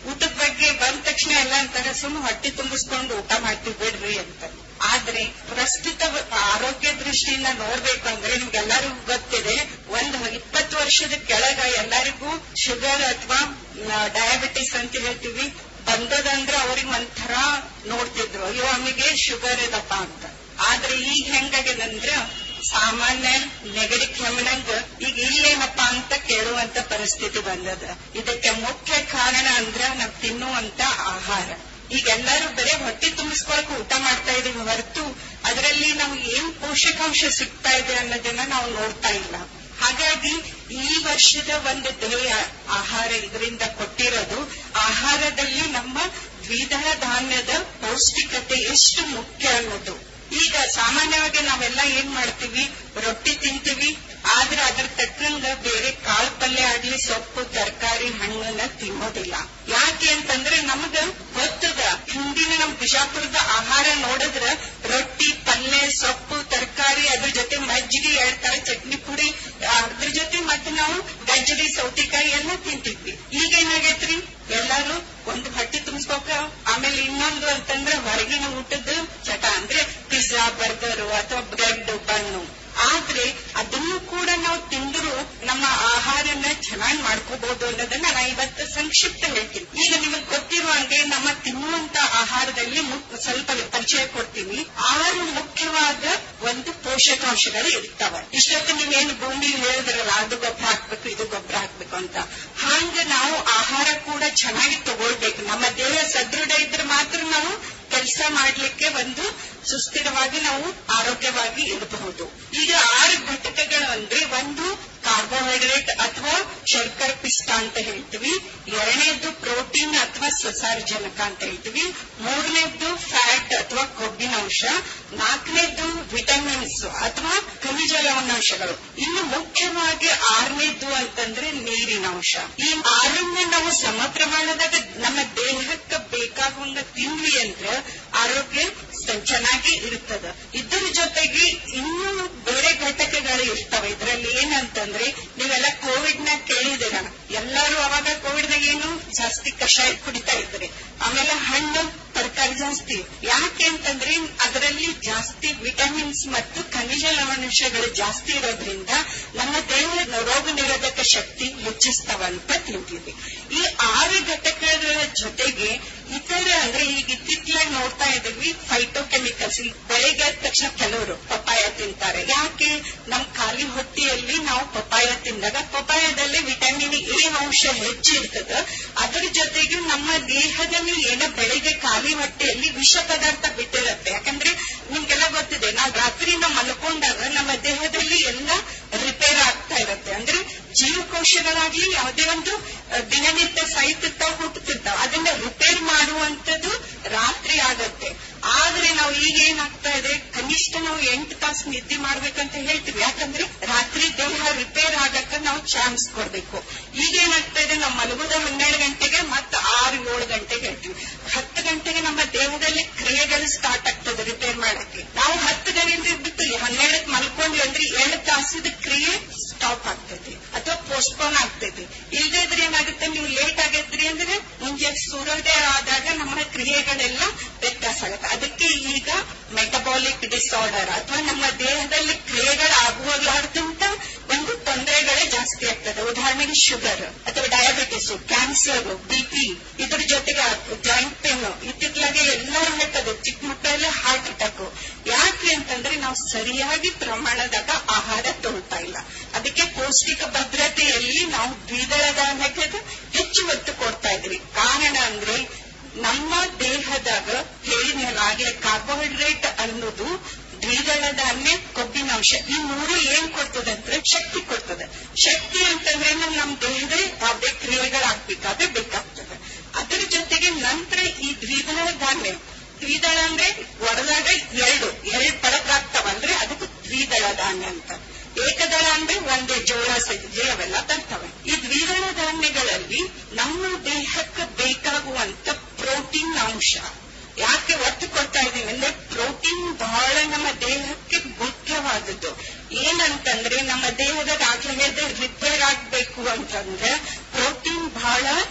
ಊಟದ ಬಗ್ಗೆ ಬಂದ ತಕ್ಷಣ ಎಲ್ಲ ಅಂತಾರೆ ಸುಮ್ಮನೆ ಹೊಟ್ಟೆ ತುಂಬಿಸ್ಕೊಂಡು ಊಟ ಮಾಡ್ತೀವಿ ಬಿಡ್ರಿ ಅಂತ ಆದ್ರೆ ಪ್ರಸ್ತುತ ಆರೋಗ್ಯ ದೃಷ್ಟಿಯಿಂದ ನೋಡ್ಬೇಕು ಅಂದ್ರೆ ನಿಮ್ಗೆಲ್ಲರಿಗೂ ಗೊತ್ತಿದೆ ಒಂದು ಇಪ್ಪತ್ತು ವರ್ಷದ ಕೆಳಗ ಎಲ್ಲರಿಗೂ ಶುಗರ್ ಅಥವಾ ಡಯಾಬಿಟಿಸ್ ಅಂತ ಹೇಳ್ತೀವಿ ಬಂದದಂದ್ರೆ ಅವ್ರಿಗೆ ಒಂಥರ ನೋಡ್ತಿದ್ರು ಅಯ್ಯೋ ಅವನಿಗೆ ಶುಗರ್ ಇದಪ್ಪ ಅಂತ ಆದ್ರೆ ಈಗ ಹೆಂಗಾಗ್ಯದಂದ್ರ ಸಾಮಾನ್ಯ ನೆಗಡಿ ಕೆಮ್ಮನಂಗ ಈಗ ಇಲ್ಲೇನಪ್ಪ ಅಂತ ಕೇಳುವಂತ ಪರಿಸ್ಥಿತಿ ಬಂದದ ಇದಕ್ಕೆ ಮುಖ್ಯ ಕಾರಣ ಅಂದ್ರ ನಾವ್ ತಿನ್ನುವಂತ ಆಹಾರ ಈಗ ಎಲ್ಲರೂ ಬರೀ ಹೊಟ್ಟೆ ತುಂಬಿಸ್ಕೊಳಕ್ ಊಟ ಮಾಡ್ತಾ ಇದೀವಿ ಹೊರತು ಅದರಲ್ಲಿ ನಮ್ಗೆ ಏನ್ ಪೋಷಕಾಂಶ ಸಿಗ್ತಾ ಇದೆ ಅನ್ನೋದನ್ನ ನಾವು ನೋಡ್ತಾ ಇಲ್ಲ ಹಾಗಾಗಿ ಈ ವರ್ಷದ ಒಂದು ಧ್ಯೇಯ ಆಹಾರ ಇದರಿಂದ ಕೊಟ್ಟಿರೋದು ಆಹಾರದಲ್ಲಿ ನಮ್ಮ ದ್ವಿದಳ ಧಾನ್ಯದ ಪೌಷ್ಟಿಕತೆ ಎಷ್ಟು ಮುಖ್ಯ ಅನ್ನೋದು ಈಗ ಸಾಮಾನ್ಯವಾಗಿ ನಾವೆಲ್ಲ ಏನ್ ಮಾಡ್ತೀವಿ ರೊಟ್ಟಿ ತಿಂತೀವಿ ಆದ್ರೆ ಅದ್ರ ತಕ್ಕಂಗ ಬೇರೆ ಕಾಳು ಪಲ್ಯ ಆಗ್ಲಿ ಸೊಪ್ಪು ತರಕಾರಿ ಹಣ್ಣನ್ನ ತಿನ್ನೋದಿಲ್ಲ ಯಾಕೆ ಅಂತಂದ್ರೆ ನಮಗ ಗೊತ್ತದ ಹಿಂದಿನ ನಮ್ ಬಿಜಾಪುರದ ಆಹಾರ ನೋಡಿದ್ರ ರೊಟ್ಟಿ ಪಲ್ಯ ಸೊಪ್ಪು ತರಕಾರಿ ಅದ್ರ ಜೊತೆ ಮಜ್ಜಿಗೆ ಎರಡ್ ತರ ಚಟ್ನಿ ಪುಡಿ ಅದ್ರ ಜೊತೆ ಮತ್ತೆ ನಾವು ಗಜ್ಜರಿ ಸೌತಿಕಾಯಿ ಎಲ್ಲ ತಿಂತಿದ್ವಿ ಈಗ ಏನಾಗೈತ್ರಿ ಎಲ್ಲಾರು ಒಂದು ಹೊಟ್ಟೆ ತುಂಬಿಸ್ಕೋಕ ಆಮೇಲೆ ಇನ್ನೊಂದು ಅಂತಂದ್ರೆ ಹೊರಗಿನ ಊಟದ ಚಟ ಅಂದ್ರೆ ಪಿಜ್ಜಾ ಬರ್ಗರ್ ಅಥವಾ ಬ್ರೆಡ್ ಬಣ್ಣು ಆದ್ರೆ ಅದನ್ನು ಕೂಡ ನಾವು ತಿಂದ್ರು ನಮ್ಮ ಆಹಾರನ ಚೆನ್ನಾಗಿ ಮಾಡ್ಕೋಬಹುದು ಅನ್ನೋದನ್ನ ನಾ ಇವತ್ತು ಸಂಕ್ಷಿಪ್ತ ಹೇಳ್ತೀನಿ ಈಗ ನಿಮಗೆ ಗೊತ್ತಿರುವ ಹಂಗೆ ನಮ್ಮ ತಿನ್ನುವಂತ ಆಹಾರದಲ್ಲಿ ಮು- ಸ್ವಲ್ಪ ಪರಿಚಯ ಕೊಡ್ತೀನಿ ಆರು ಮುಖ್ಯವಾದ ಒಂದು ಪೋಷಕಾಂಶಗಳು ಇರ್ತಾವ ಇಷ್ಟೊತ್ತು ನೀವೇನು ಭೂಮಿ ಹೇಳಿದ್ರಲ್ಲ ಅದು ಗೊಬ್ಬರ ಹಾಕ್ಬೇಕು ಇದು ಗೊಬ್ಬರ ಹಾಕ್ಬೇಕು ಅಂತ ಹಂಗ ನಾವು ಆಹಾರ ಕೂಡ ಚೆನ್ನಾಗಿ ತಗೊಳ್ಬೇಕು ನಮ್ಮ ದೇಹ ಸದೃಢ ಇದ್ರೆ ಮಾತ್ರ ನಾವು ಕೆಲಸ ಮಾಡ್ಲಿಕ್ಕೆ ಒಂದು ಸುಸ್ಥಿರವಾಗಿ ನಾವು ಆರೋಗ್ಯವಾಗಿ ಇರಬಹುದು ಈಗ ಆರು ಘಟಕಗಳು ಅಂದ್ರೆ ಒಂದು ಕಾರ್ಬೋಹೈಡ್ರೇಟ್ ಅಥವಾ ಶರ್ಕರ ಪಿಷ್ಟ ಅಂತ ಹೇಳ್ತೀವಿ ಎರಡನೇದ್ದು ಪ್ರೋಟೀನ್ ಅಥವಾ ಸಸಾರಜನಕ ಅಂತ ಹೇಳ್ತೀವಿ ಮೂರನೇದ್ದು ಫ್ಯಾಟ್ ಅಥವಾ ಕೊಬ್ಬಿನ ಅಂಶ ನಾಲ್ಕನೇದ್ದು ವಿಟಮಿನ್ಸ್ ಅಥವಾ ಖನಿಜ ಲವಣಾಂಶಗಳು ಇನ್ನು ಮುಖ್ಯವಾಗಿ ಆರನೇದ್ದು ಅಂತಂದ್ರೆ ನೀರಿನ ಅಂಶ ಈ ಆರನ್ನ ನಾವು ಸಮ ಪ್ರಮಾಣದಾಗ ನಮ್ಮ ದೇಹಕ್ಕೆ ಬೇಕಾಗುವಂಗ ತಿಂದ್ವಿ ಅಂದ್ರೆ ಆರೋಗ್ಯ ಸ- ಚೆನ್ನಾಗಿ ಇರುತ್ತದ ಇದರ ಜೊತೆಗೆ ಇನ್ನೂ ಬೇರೆ ಘಟಕಗಳು ಇರ್ತವೆ ಇದರಲ್ಲಿ ಏನಂತಂದ್ರೆ ನೀವೆಲ್ಲ ಕೋವಿಡ್ ನ ಕೇಳಿದಿರ ಎಲ್ಲರೂ ಅವಾಗ ಕೋವಿಡ್ ನಾಗ ಏನು ಜಾಸ್ತಿ ಕಷಾಯ ಕುಡಿತಾ ಇದ್ರಿ ಆಮೇಲೆ ಹಣ್ಣು ತರಕಾರಿ ಜಾಸ್ತಿ ಯಾಕೆ ಅಂತಂದ್ರೆ ಅದರಲ್ಲಿ ಜಾಸ್ತಿ ವಿಟಮಿನ್ಸ್ ಮತ್ತು ಖನಿಜ ಲವಣಾಂಶಗಳು ಜಾಸ್ತಿ ಇರೋದ್ರಿಂದ ನಮ್ಮ ದೇಹದ ರೋಗ ನಿರೋಧಕ ಶಕ್ತಿ ಹೆಚ್ಚಿಸ್ತಾವಂತ ತಿಳಿದಿದೆ ಈ ಆರು ಘಟಕಗಳ ಜೊತೆಗೆ ಇತರ ಅಂದ್ರೆ ಈಗ ಇತ್ತೀಚೆಗೆ ನೋಡ್ತಾ ಇದ್ದೀವಿ ಫೈಟೋಕೆಮಿಕಲ್ಸ್ ಬೆಳಿಗ್ಗೆ ಎದ್ದ ತಕ್ಷಣ ಕೆಲವರು ಪಪಾಯ ತಿಂತಾರೆ ಯಾಕೆ ನಮ್ ಖಾಲಿ ಹೊಟ್ಟೆಯಲ್ಲಿ ನಾವು ಪಪಾಯ ತಿಂದಾಗ ಪಪಾಯದಲ್ಲಿ ವಿಟಮಿನ್ ಎ ಅಂಶ ಹೆಚ್ಚಿರ್ತದ ಅದರ ಜೊತೆಗೆ ನಮ್ಮ ದೇಹದಲ್ಲಿ ಏನೋ ಬೆಳಿಗ್ಗೆ ಖಾಲಿ ಹೊಟ್ಟೆಯಲ್ಲಿ ವಿಷ ಪದಾರ್ಥ ಬಿಟ್ಟಿರುತ್ತೆ ಯಾಕಂದ್ರೆ ನಿಮ್ಗೆಲ್ಲ ಗೊತ್ತಿದೆ ನಾವು ರಾತ್ರಿ ನಾವು ಮಲ್ಕೊಂಡಾಗ ನಮ್ಮ ದೇಹದಲ್ಲಿ ಎಲ್ಲ ರಿಪೇರ್ ಆಗ್ತಾ ಇರುತ್ತೆ ಅಂದ್ರೆ ಜೀವಕೋಶಗಳಾಗ್ಲಿ ಯಾವುದೇ ಒಂದು ಅಹ್, ದಿನನಿತ್ಯ ಸಾಯ್ತಿರ್ತಾವ ಹುಟ್ಟುತ್ತಿರ್ತಾವ ಅದನ್ನ ರಿಪೇರ್ ಮಾಡುವಂತದ್ದು ರಾತ್ರಿ ಆಗತ್ತೆ ಆದ್ರೆ ನಾವು ಈಗ ಏನಾಗ್ತಾ ಇದೆ ಕನಿಷ್ಠ ನಾವು ಎಂಟು ತಾಸು ನಿದ್ದೆ ಮಾಡ್ಬೇಕಂತ ಹೇಳ್ತೀವಿ ಯಾಕಂದ್ರೆ ರಾತ್ರಿ ದೇಹ ರಿಪೇರ್ ಆಗಕ್ಕ ನಾವು ಚಾನ್ಸ್ ಕೊಡ್ಬೇಕು ಈಗ ಏನಾಗ್ತಾ ಇದೆ ನಾವು ಮಲಗೋದ ಹನ್ನೆರಡು ಗಂಟೆಗೆ ಮತ್ತೆ ಆರು ಏಳು ಗಂಟೆಗೆ ಹೇಳ್ತೀವಿ ಹತ್ತು ಗಂಟೆಗೆ ನಮ್ಮ ದೇಹದಲ್ಲಿ ಕ್ರಿಯೆಗಳು ಸ್ಟಾರ್ಟ್ ಆಗ್ತದೆ ರಿಪೇರ್ ಮಾಡಕ್ಕೆ ನಾವು ಹತ್ತು ಗಂಟೆ ಬಿಟ್ಟು ಹನ್ನೆರಡಕ್ಕೆ ಮಲ್ಕೊಂಡ್ವಿ ಅಂದ್ರೆ ಏಳು ತಾಸಿದ ಕ್ರಿಯೆ ಸ್ಟಾಪ್ ಆಗ್ತೈತಿ ಅಥವಾ ಪೋಸ್ಟ್ಪೋನ್ ಆಗ್ತೈತಿ ಇಲ್ಲದೇ ಇದ್ರೆ ಏನಾಗುತ್ತೆ ನೀವು ಲೇಟ್ ಆಗೈತ್ರಿ ಅಂದ್ರೆ ಮುಂಜೆ ಸೂರ್ಯೋದಯ ಆದಾಗ ನಮ್ಮ ಕ್ರಿಯೆಗಳೆಲ್ಲ ವ್ಯತ್ಯಾಸ ಆಗುತ್ತೆ ಅದಕ್ಕೆ ಈಗ ಮೆಟಬಾಲಿಕ್ ಡಿಸಾರ್ಡರ್ ಅಥವಾ ನಮ್ಮ ದೇಹದಲ್ಲಿ ಕ್ರಿಯೆಗಳಾಗುವಾಗ್ಲಾರ್ದಂತ ಒಂದು ತೊಂದರೆಗಳೇ ಜಾಸ್ತಿ ಆಗ್ತದೆ ಉದಾಹರಣೆಗೆ ಶುಗರ್ ಅಥವಾ ಡಯಾಬಿಟಿಸ್ ಕ್ಯಾನ್ಸರ್ ಬಿಪಿ ಇದ್ರ ಜೊತೆಗೆ ಜಾಯಿಂಟ್ ಪೇನ್ ಇತ್ತಿತ್ತಲಾಗೆ ಎಲ್ಲರೂ ಹೇಳ್ತದೆ ಚಿಕ್ಕ ಮಕ್ಕಳಲ್ಲೇ ಹಾರ್ಟ್ ಅಟ್ಯಾಕ್ ಯಾಕೆ ಅಂತಂದ್ರೆ ನಾವು ಸರಿಯಾಗಿ ಪ್ರಮಾಣದಾಗ ಆಹಾರ ತಗೊಳ್ತಾ ಇಲ್ಲ ಅದಕ್ಕೆ ಪೌಷ್ಟಿಕ ಭದ್ರತೆಯಲ್ಲಿ ನಾವು ದ್ವಿದಳ ಧಾನ್ಯಕ್ಕೆ ಹೆಚ್ಚು ಒತ್ತು ಕೊಡ್ತಾ ಇದ್ರಿ ಕಾರಣ ಅಂದ್ರೆ ನಮ್ಮ ದೇಹದಾಗ ಹೇಳಿದ್ನಲ್ಲ ಆಗ್ಲೇ ಕಾರ್ಬೋಹೈಡ್ರೇಟ್ ಅನ್ನೋದು ದ್ವಿದಳ ಧಾನ್ಯ ಕೊಬ್ಬಿನಾಂಶ ಈ ಮೂರು ಏನ್ ಕೊಡ್ತದೆ ಅಂದ್ರೆ ಶಕ್ತಿ ಕೊಡ್ತದೆ ಶಕ್ತಿ ಅಂತಂದ್ರೆ ನಮ್ಮ ದೇಹದ ಯಾವುದೇ ಕ್ರಿಯೆಗಳಾಗ್ಬೇಕಾದ್ರೆ ಬೇಕಾಗ್ತದೆ ಅದರ ಜೊತೆಗೆ ನಂತರ ಈ ದ್ವಿದಳ ಧಾನ್ಯ ದ್ವಿದಳ ಅಂದ್ರೆ ಒಡೆದಾಗ ಎರಡು ಎರಡು ಪಳಕಾಗ್ತಾವ ಅಂದ್ರೆ ಅದಕ್ಕೆ ದ್ವಿದಳ ಧಾನ್ಯ ಅಂತ ಏಕದಳ ಅಂದ್ರೆ ಒಂದೇ ಜೋಳ ಸಜ್ಜೆ ಅವೆಲ್ಲ ಬರ್ತವೆ ಈ ದ್ವಿದಳ ಧಾನ್ಯಗಳಲ್ಲಿ ನಮ್ಮ ದೇಹಕ್ಕೆ ಬೇಕಾಗುವಂತ ಪ್ರೋಟೀನ್ ಅಂಶ ಯಾಕೆ ಒತ್ತು ಕೊಡ್ತಾ ಇದೀವಿ ಅಂದ್ರೆ ಪ್ರೋಟೀನ್ ಬಹಳ ನಮ್ಮ ದೇಹಕ್ಕೆ ಮುಖ್ಯವಾದದ್ದು ಏನಂತಂದ್ರೆ ನಮ್ಮ ದೇಹದಾಗ ಆಗ್ಲೇ ರಿಪೇರ್ ಆಗ್ಬೇಕು ಅಂತಂದ್ರೆ ಪ್ರೋಟೀನ್ ಬಹಳ ಕೆಲಸ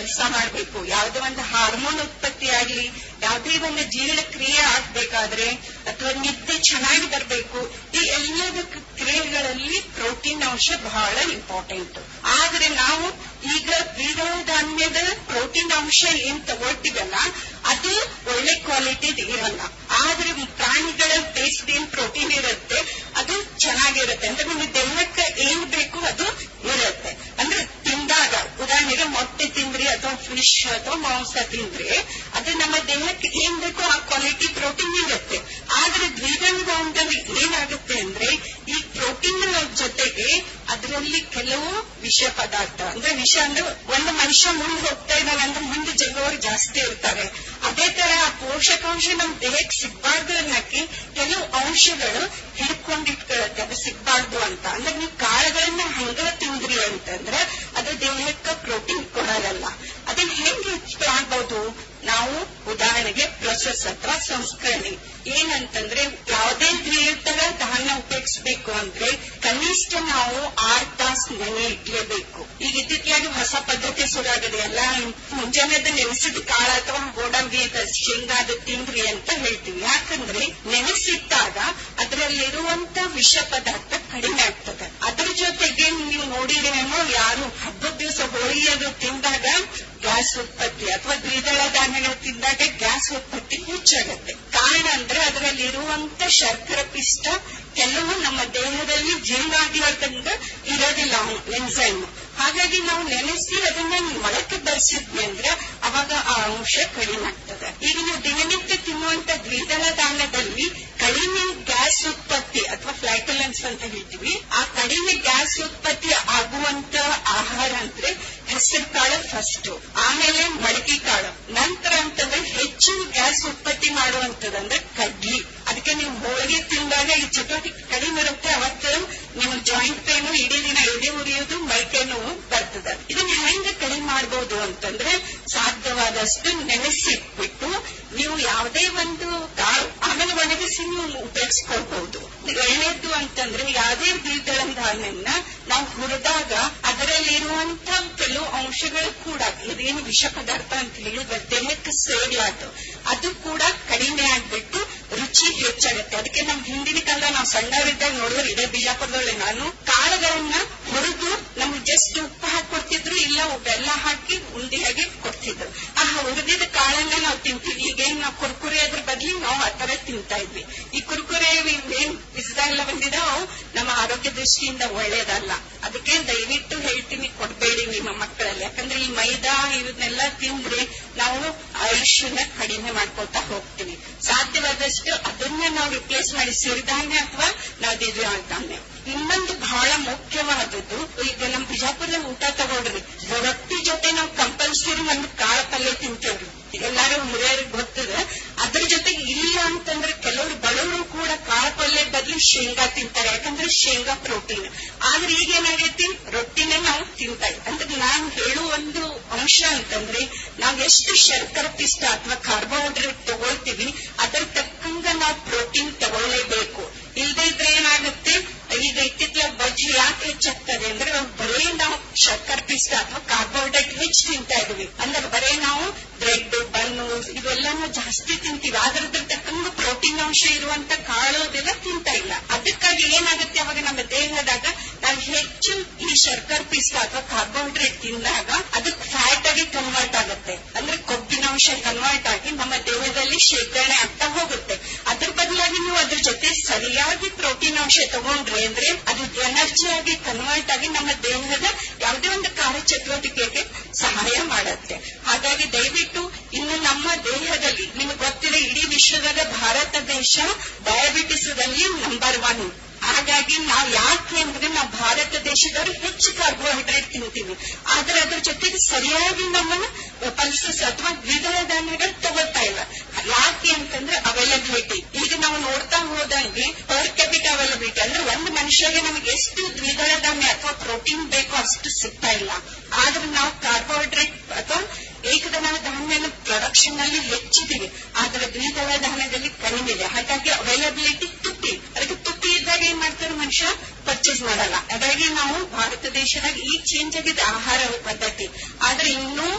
ಕೆಲಸ ಮಾಡಬೇಕು ಯಾವುದೇ ಒಂದು ಹಾರ್ಮೋನ್ ಉತ್ಪತ್ತಿ ಆಗ್ಲಿ ಯಾವುದೇ ಒಂದು ಜೀರ್ಣಕ್ರಿಯೆ ಆಗ್ಬೇಕಾದ್ರೆ ಅಥವಾ ನಿದ್ದೆ ಚೆನ್ನಾಗಿ ಬರಬೇಕು ಈ ಎಲ್ಲದ ಕ್ರಿಯೆಗಳಲ್ಲಿ ಪ್ರೋಟೀನ್ ಅಂಶ ಬಹಳ ಇಂಪಾರ್ಟೆಂಟ್ ಆದ್ರೆ ನಾವು ಈಗ ದ್ವಿದಳ ಧಾನ್ಯದ ಪ್ರೋಟೀನ್ ಅಂಶ ಏನ್ ತಗೊಳ್ತೀವಲ್ಲ ಅದು ಒಳ್ಳೆ ಕ್ವಾಲಿಟಿ ಇರಲ್ಲ ಆದ್ರೆ ಪ್ರಾಣಿಗಳ ಟೇಸ್ಟ್ ಏನ್ ಪ್ರೋಟೀನ್ ಇರುತ್ತೆ ಅದು ಚೆನ್ನಾಗಿರುತ್ತೆ ಅಂದ್ರೆ ನಿಮ್ಮ ದೇಹಕ್ಕೆ ಏನ್ ಬೇಕು ಅದು ಇರುತ್ತೆ ಅಂದ್ರೆ ತಿಂದಾಗ ಉದಾಹರಣೆಗೆ ಮೊಟ್ಟೆ ತಿಂದ್ರಿ ಅಥವಾ ಫಿಶ್ ಅಥವಾ ಮಾಂಸ ತಿಂದ್ರೆ ಅದು ನಮ್ಮ ದೇಹಕ್ಕೆ ಏನ್ ಬೇಕೋ ಆ ಕ್ವಾಲಿಟಿ ಪ್ರೋಟೀನ್ ಇರುತ್ತೆ ಆದ್ರೆ ದ್ವಿದಳ ಧಾನ್ಯದಲ್ಲಿ ಏನಾಗುತ್ತೆ ಅಂದ್ರೆ ಈ ಪ್ರೋಟೀನ್ ಜೊತೆಗೆ ಅದರಲ್ಲಿ ಕೆಲವು ವಿಷ ಪದಾರ್ಥ ಅಂದ್ರೆ ವಿಷ ಅಂದ್ರೆ ಒಂದು ಮನುಷ್ಯ ಮುಂದೆ ಹೋಗ್ತಾ ಇದ್ದಾನೆ ಅಂದ್ರೆ ಮುಂದೆ ಜಗವರು ಜಾಸ್ತಿ ಇರ್ತಾರೆ ಅದೇ ತರ ಆ ಪೋಷಕಾಂಶ ನಮ್ ದೇಹಕ್ಕೆ ಸಿಗ್ಬಾರ್ದು ಅನ್ನಕ್ಕೆ ಕೆಲವು ಅಂಶಗಳು ಹಿಡ್ಕೊಂಡಿಟ್ಕೊಳ್ಳುತ್ತೆ ಅದು ಸಿಗ್ಬಾರ್ದು ಅಂತ ಅಂದ್ರೆ ನೀವು ಕಾಳುಗಳನ್ನ ಹಂಗ ತಿಂದ್ರಿ ಅಂತಂದ್ರೆ ಅದು ದೇಹಕ್ಕೆ ಪ್ರೋಟೀನ್ ಕೊಡಲ್ಲ ಅದನ್ನ ಹೆಂಗೆ ಮಾಡ್ಬೋದು ನಾವು ಉದಾಹರಣೆಗೆ ಪ್ರೊಸೆಸ್ ಅಥವಾ ಸಂಸ್ಕರಣೆ ಏನಂತಂದ್ರೆ ಯಾವುದೇ ದ್ವಿದಳ ಧಾನ್ಯ ಉಪಯೋಗಿಸ್ಬೇಕು ಅಂದ್ರೆ ಕನಿಷ್ಠ ನಾವು ಆರ್ ತಾಸು ನೆನೆ ಇಡ್ಲೇಬೇಕು ಈಗ ಇತ್ತೀಚೆಗೆ ಹೊಸ ಪದ್ಧತಿ ಶುರುವಾಗಿದೆ ಎಲ್ಲ ಮುಂಜಾನೆದ ನೆನೆಸಿದ ಕಾಳ ಅಥವಾ ಗೋಡಂಬಿ ಶೇಂಗಾದ ತಿಂದ್ರಿ ಅಂತ ಹೇಳ್ತೀವಿ ಯಾಕಂದ್ರೆ ನೆನೆಸಿಟ್ಟಾಗ ಅದರಲ್ಲಿರುವಂತ ವಿಷ ಪದಾರ್ಥ ಕಡಿಮೆ ಆಗ್ತದೆ ಅದ್ರ ಜೊತೆಗೆ ನೀವು ನೋಡಿದ್ರೇನೋ ಯಾರು ಹಬ್ಬದ ದಿವಸ ಹೋಳಿ ಅದು ತಿಂದಾಗ ಗ್ಯಾಸ್ ಉತ್ಪತ್ತಿ ಅಥವಾ ದ್ವಿದಳ ಧಾನ್ಯಗಳು ತಿಂದಾಗ ಗ್ಯಾಸ್ ಉತ್ಪತ್ತಿ ಹೆಚ್ಚಾಗುತ್ತೆ ಕಾರಣ ಅಂದ್ರೆ ಅದರಲ್ಲಿ ಇರುವಂತ ಶರ್ಕರ ಪಿಷ್ಟ ಕೆಲವು ನಮ್ಮ ದೇಹದಲ್ಲಿ ಜೀರ್ಣಾದಿವರ್ಗಂಗ ಇರೋದಿಲ್ಲ ಎನ್ಸೈಮ್ ಹಾಗಾಗಿ ನಾವು ನೆನೆಸಿ ಅದನ್ನ ಮೊಳಕೆ ಬರೆಸಿದ್ವಿ ಅಂದ್ರೆ ಅವಾಗ ಆ ಅಂಶ ಕಡಿಮೆ ಆಗ್ತದೆ ಈಗ ನೀವು ದಿನನಿತ್ಯ ತಿನ್ನುವಂತ ದ್ವಿದಳ ಧಾನ್ಯದಲ್ಲಿ ಕಡಿಮೆ ಗ್ಯಾಸ್ ಉತ್ಪತ್ತಿ ಅಥವಾ ಫ್ಲೈಟಲೆನ್ಸ್ ಅಂತ ಹೇಳ್ತೀವಿ ಆ ಕಡಿಮೆ ಗ್ಯಾಸ್ ಉತ್ಪತ್ತಿ ಆಗುವಂತ ಆಹಾರ ಅಂದ್ರೆ ಹೆಸರು ಕಾಳು ಫಸ್ಟ್ ಆಮೇಲೆ ಮಡಕೆ ಕಾಳು ನಂತರ ಅಂತಂದ್ರೆ ಹೆಚ್ಚು ಗ್ಯಾಸ್ ಉತ್ಪತ್ತಿ ಮಾಡುವಂತದಂದ್ರೆ ಕಡ್ಲಿ ಅದಕ್ಕೆ ನೀವು ಹೋಳಿಗೆ ತಿಂದಾಗ ಈ ಚಟುವಟಿಕೆ ಕಡಿಮೆ ಇರುತ್ತೆ ಅವತ್ತು ನಿಮ್ಮ ಜಾಯಿಂಟ್ ಪೇನು ಇಡೀ ದಿನ ಎದೆ ಉರಿಯೋದು ಮೈಕೈ ನೋವು ಬರ್ತದೆ ಇದನ್ನ ಹೆಂಗೆ ಕಡಿಮೆ ಮಾಡಬಹುದು ಅಂತಂದ್ರೆ ಸಾಧ್ಯವಾದಷ್ಟು ನೆನೆಸಿಟ್ಬಿಟ್ಟು ನೀವು ಯಾವುದೇ ಒಂದು ಕಾಳು ಆಮೇಲೆ ಒಣಗಿಸಿ ನೀವು ಉಪಯೋಗಿಸ್ಕೊಳ್ಬಹುದು ಎರಡನೇದ್ದು ಅಂತಂದ್ರೆ ಯಾವುದೇ ದ್ವಿದಳ ಧಾನ್ಯನ್ನ ನಾವು ಹುರಿದಾಗ ಅದರಲ್ಲಿರುವಂತ ಕೆಲವು ಅಂಶಗಳು ಕೂಡ ಇದೇನು ವಿಷ ಪದಾರ್ಥ ಅಂತ ಹೇಳಿದ್ರೆ ದೇಹಕ್ಕೆ ಸೇರ್ಲಾರ್ದು ಅದು ಕೂಡ ಕಡಿಮೆ ಆಗ್ಬಿಟ್ಟು ರುಚಿ ಹೆಚ್ಚಾಗುತ್ತೆ ಅದಕ್ಕೆ ನಮ್ ಹಿಂದಿನ ಕಾಲ ನಾವು ಸಣ್ಣವರಿದ್ದಾಗ ನೋಡಿದ್ರೆ ಇದೇ ಬಿಜಾಪುರದಲ್ಲಿ ನಾನು ಕಾಳುಗಳನ್ನ ಹುರಿದು ನಮ್ಗೆ ಜಸ್ಟ್ ಉಪ್ಪು ಹಾಕಿ ಕೊಡ್ತಿದ್ರು ಇಲ್ಲ ಬೆಲ್ಲ ಹಾಕಿ ಉಂಡೆಯಾಗಿ ಕೊಡ್ತಿದ್ರು ಆ ಹುರಿದಿದ ಕಾಳನ್ನ ನಾವು ತಿಂತೀವಿ ಈಗೇನ್ ನಾವು ಕುರ್ಕುರೆ ಅದ್ರ ಬದ್ಲಿ ನಾವು ಆ ತರ ತಿಂತಾ ಇದ್ವಿ ಈ ಕುರ್ಕುರೆ ಏನ್ ಪಿಜ್ಜಾ ಎಲ್ಲ ಬಂದಿದಾವ್ ನಮ್ಮ ಆರೋಗ್ಯ ದೃಷ್ಟಿಯಿಂದ ಒಳ್ಳೇದಲ್ಲ ಅದಕ್ಕೆ ದಯವಿಟ್ಟು ಹೇಳ್ತೀನಿ ಕೊಡ್ಬೇಡಿ ನಿಮ್ಮ ಮಕ್ಕಳಲ್ಲಿ ಯಾಕಂದ್ರೆ ಈ ಮೈದಾ ಇವನ್ನೆಲ್ಲ ತಿಂದ್ರೆ ನಾವು ಆಯುಷ್ಯನ ಕಡಿಮೆ ಮಾಡ್ಕೊಳ್ತಾ ಹೋಗ್ತೀವಿ ಸಾಧ್ಯವಾದಷ್ಟು ಅದನ್ನ ನಾವು ರಿಪ್ಲೇಸ್ ಮಾಡಿ ಸಿರಿಧಾನ್ಯ ಅಥವಾ ನಾವು ದ್ವಿದಳ ಧಾನ್ಯ ಇನ್ನೊಂದು ಬಹಳ ಮುಖ್ಯವಾದದ್ದು ಈಗ ನಮ್ ಬಿಜಾಪುರದಲ್ಲಿ ಊಟ ತಗೊಳ್ರಿ ರೊಟ್ಟಿ ಜೊತೆ ನಾವು ಕಂಪಲ್ಸರಿ ಒಂದು ಕಾಳ ಪಲ್ಯ ತಿಂತೇವ್ರಿ ಎಲ್ಲಾರು ಹಿರಿಯರಿಗೆ ಗೊತ್ತದೆ ಅದ್ರ ಜೊತೆಗೆ ಇಲ್ಲ ಅಂತಂದ್ರೆ ಕೆಲವರು ಬಡವರು ಕೂಡ ಕಾಳ ಪಲ್ಯ ಬದಲು ಶೇಂಗಾ ತಿಂತಾರೆ ಯಾಕಂದ್ರೆ ಶೇಂಗಾ ಪ್ರೋಟೀನ್ ಆದ್ರೆ ಈಗ ಏನಾಗೈತಿ ರೊಟ್ಟಿನ ನಾವು ತಿಂತಾ ಇದ್ದೀವಿ ಅಂದ್ರೆ ನಾನು ಹೇಳುವ ಒಂದು ಅಂಶ ಅಂತಂದ್ರೆ ನಾವು ಎಷ್ಟು ಶರ್ಕರ ಪಿಷ್ಟ ಅಥವಾ ಕಾರ್ಬೋಹೈಡ್ರೇಟ್ ತಗೊಳ್ತೀವಿ ಅದರ ತಕ್ಕಂಗ ನಾವು ಪ್ರೋಟೀನ್ ತಗೊಳ್ಳೇಬೇಕು ಇಲ್ಲದೆ ಇದ್ರೆ ಏನಾಗುತ್ತೆ ಈಗ ಇತ್ತಿತ್ತಲ ಬಜ್ಜಿ ಯಾಕೆ ಹೆಚ್ಚಾಗ್ತದೆ ಅಂದ್ರೆ ನಾವು ಬರೀ ನಾವು ಶರ್ಕರ ಪಿಷ್ಟ ಅಥವಾ ಕಾರ್ಬೋಹೈಡ್ರೇಟ್ ಹೆಚ್ಚು ತಿಂತಾ ಇದೀವಿ ಅಂದ್ರೆ ಬರೀ ನಾವು ಬ್ರೆಡ್ ಬನ್ನು ಇವೆಲ್ಲಾನು ಜಾಸ್ತಿ ತಿಂತೀವಿ ಅದ್ರದ್ರ ತಕ್ಕಂಗ ಪ್ರೋಟೀನ್ ಅಂಶ ಇರುವಂತ ಕಾಳು ಅದೆಲ್ಲ ತಿಂತಾ ಇಲ್ಲ ಅದಕ್ಕಾಗಿ ಏನಾಗುತ್ತೆ ಅವಾಗ ನಮ್ಮ ದೇಹದಾಗ ನಾವು ಹೆಚ್ಚು ಈ ಶರ್ಕರ ಪಿಷ್ಟ ಅಥವಾ ಕಾರ್ಬೋಹೈಡ್ರೇಟ್ ತಿಂದಾಗ ಅದಕ್ಕೆ ಫ್ಯಾಟ್ ಆಗಿ ಕನ್ವರ್ಟ್ ಆಗುತ್ತೆ ಅಂದ್ರೆ ಕೊಬ್ಬಿನ ಅಂಶ ಕನ್ವರ್ಟ್ ಆಗಿ ನಮ್ಮ ದೇಹದಲ್ಲಿ ಶೇಖರಣೆ ಆಗ್ತಾ ಹೋಗುತ್ತೆ ಅದ್ರ ಬದಲಾಗಿ ನೀವು ಅದ್ರ ಜೊತೆ ಸರಿಯಾಗಿ ಪ್ರೋಟೀನ್ ಅಂಶ ತಗೊಂಡ್ರಿ ಅಂದ್ರೆ ಅದು ಎನರ್ಜಿ ಆಗಿ ಕನ್ವರ್ಟ್ ಆಗಿ ನಮ್ಮ ದೇಹದ ಯಾವುದೇ ಒಂದು ಕಾರ್ಯಚಟುವಟಿಕೆಗೆ ಸಹಾಯ ಮಾಡುತ್ತೆ ಹಾಗಾಗಿ ದಯವಿಟ್ಟು ಇನ್ನು ನಮ್ಮ ದೇಹದಲ್ಲಿ ನಿಮಗೆ ಗೊತ್ತಿದೆ ಇಡೀ ವಿಶ್ವದಾಗ ಭಾರತ ದೇಶ ಡಯಾಬಿಟಿಸ್ ದಲ್ಲಿ ನಂಬರ್ ಒನ್ ಹಾಗಾಗಿ ನಾವು ಯಾಕೆ ಅಂದ್ರೆ ನಾವು ಭಾರತ ದೇಶದವರು ಹೆಚ್ಚು ಕಾರ್ಬೋಹೈಡ್ರೇಟ್ ತಿಂತೀವಿ ಆದ್ರೆ ಅದ್ರ ಜೊತೆಗೆ ಸರಿಯಾಗಿ ನಮ್ಮನ್ನ ಪಲ್ಸಸ್ ಅಥವಾ ದ್ವಿದಳ ಧಾನ್ಯಗಳು ತಗೊಳ್ತಾ ಇಲ್ಲ ಯಾಕೆ ಅಂತಂದ್ರೆ ಅವೈಲಬಿಲಿಟಿ ಈಗ ನಾವು ನೋಡ್ತಾ ಹೋದಂಗೆ ಪರ್ ಕ್ಯಾಪಿಟ್ ಅವೈಲಬಿಲಿಟಿ ಅಂದ್ರೆ ಒಂದು ಮನುಷ್ಯಗೆ ನಮಗೆ ಎಷ್ಟು ದ್ವಿದಳ ಧಾನ್ಯ ಅಥವಾ ಪ್ರೋಟೀನ್ ಬೇಕೋ ಅಷ್ಟು ಸಿಗ್ತಾ ಇಲ್ಲ ಆದ್ರೆ ನಾವು ಕಾರ್ಬೋಹೈಡ್ರೇಟ್ ಅಥವಾ ಏಕದಳ ಧಾನ್ಯನ ಪ್ರೊಡಕ್ಷನ್ ನಲ್ಲಿ ಹೆಚ್ಚಿದೀವಿ ಆದ್ರೆ ದ್ವಿದಳ ಧಾನ್ಯದಲ್ಲಿ ಕಡಿಮೆ ಇದೆ ಹಾಗಾಗಿ ಅವೈಲಬಿಲಿಟಿ ತುಟ್ಟಿ ಅದಕ್ಕೆ ತುಟ್ಟಿ ಇದ್ದಾಗ ಏನ್ ಮಾಡ್ತಾರೆ ಮನುಷ್ಯ ಪರ್ಚೇಸ್ ಮಾಡಲ್ಲ ಹಾಗಾಗಿ ನಾವು ಭಾರತ ದೇಶದಾಗ ಈಗ ಚೇಂಜ್ ಆಗಿದೆ ಆಹಾರ ಪದ್ಧತಿ ಆದ್ರೆ ಇನ್ನೂ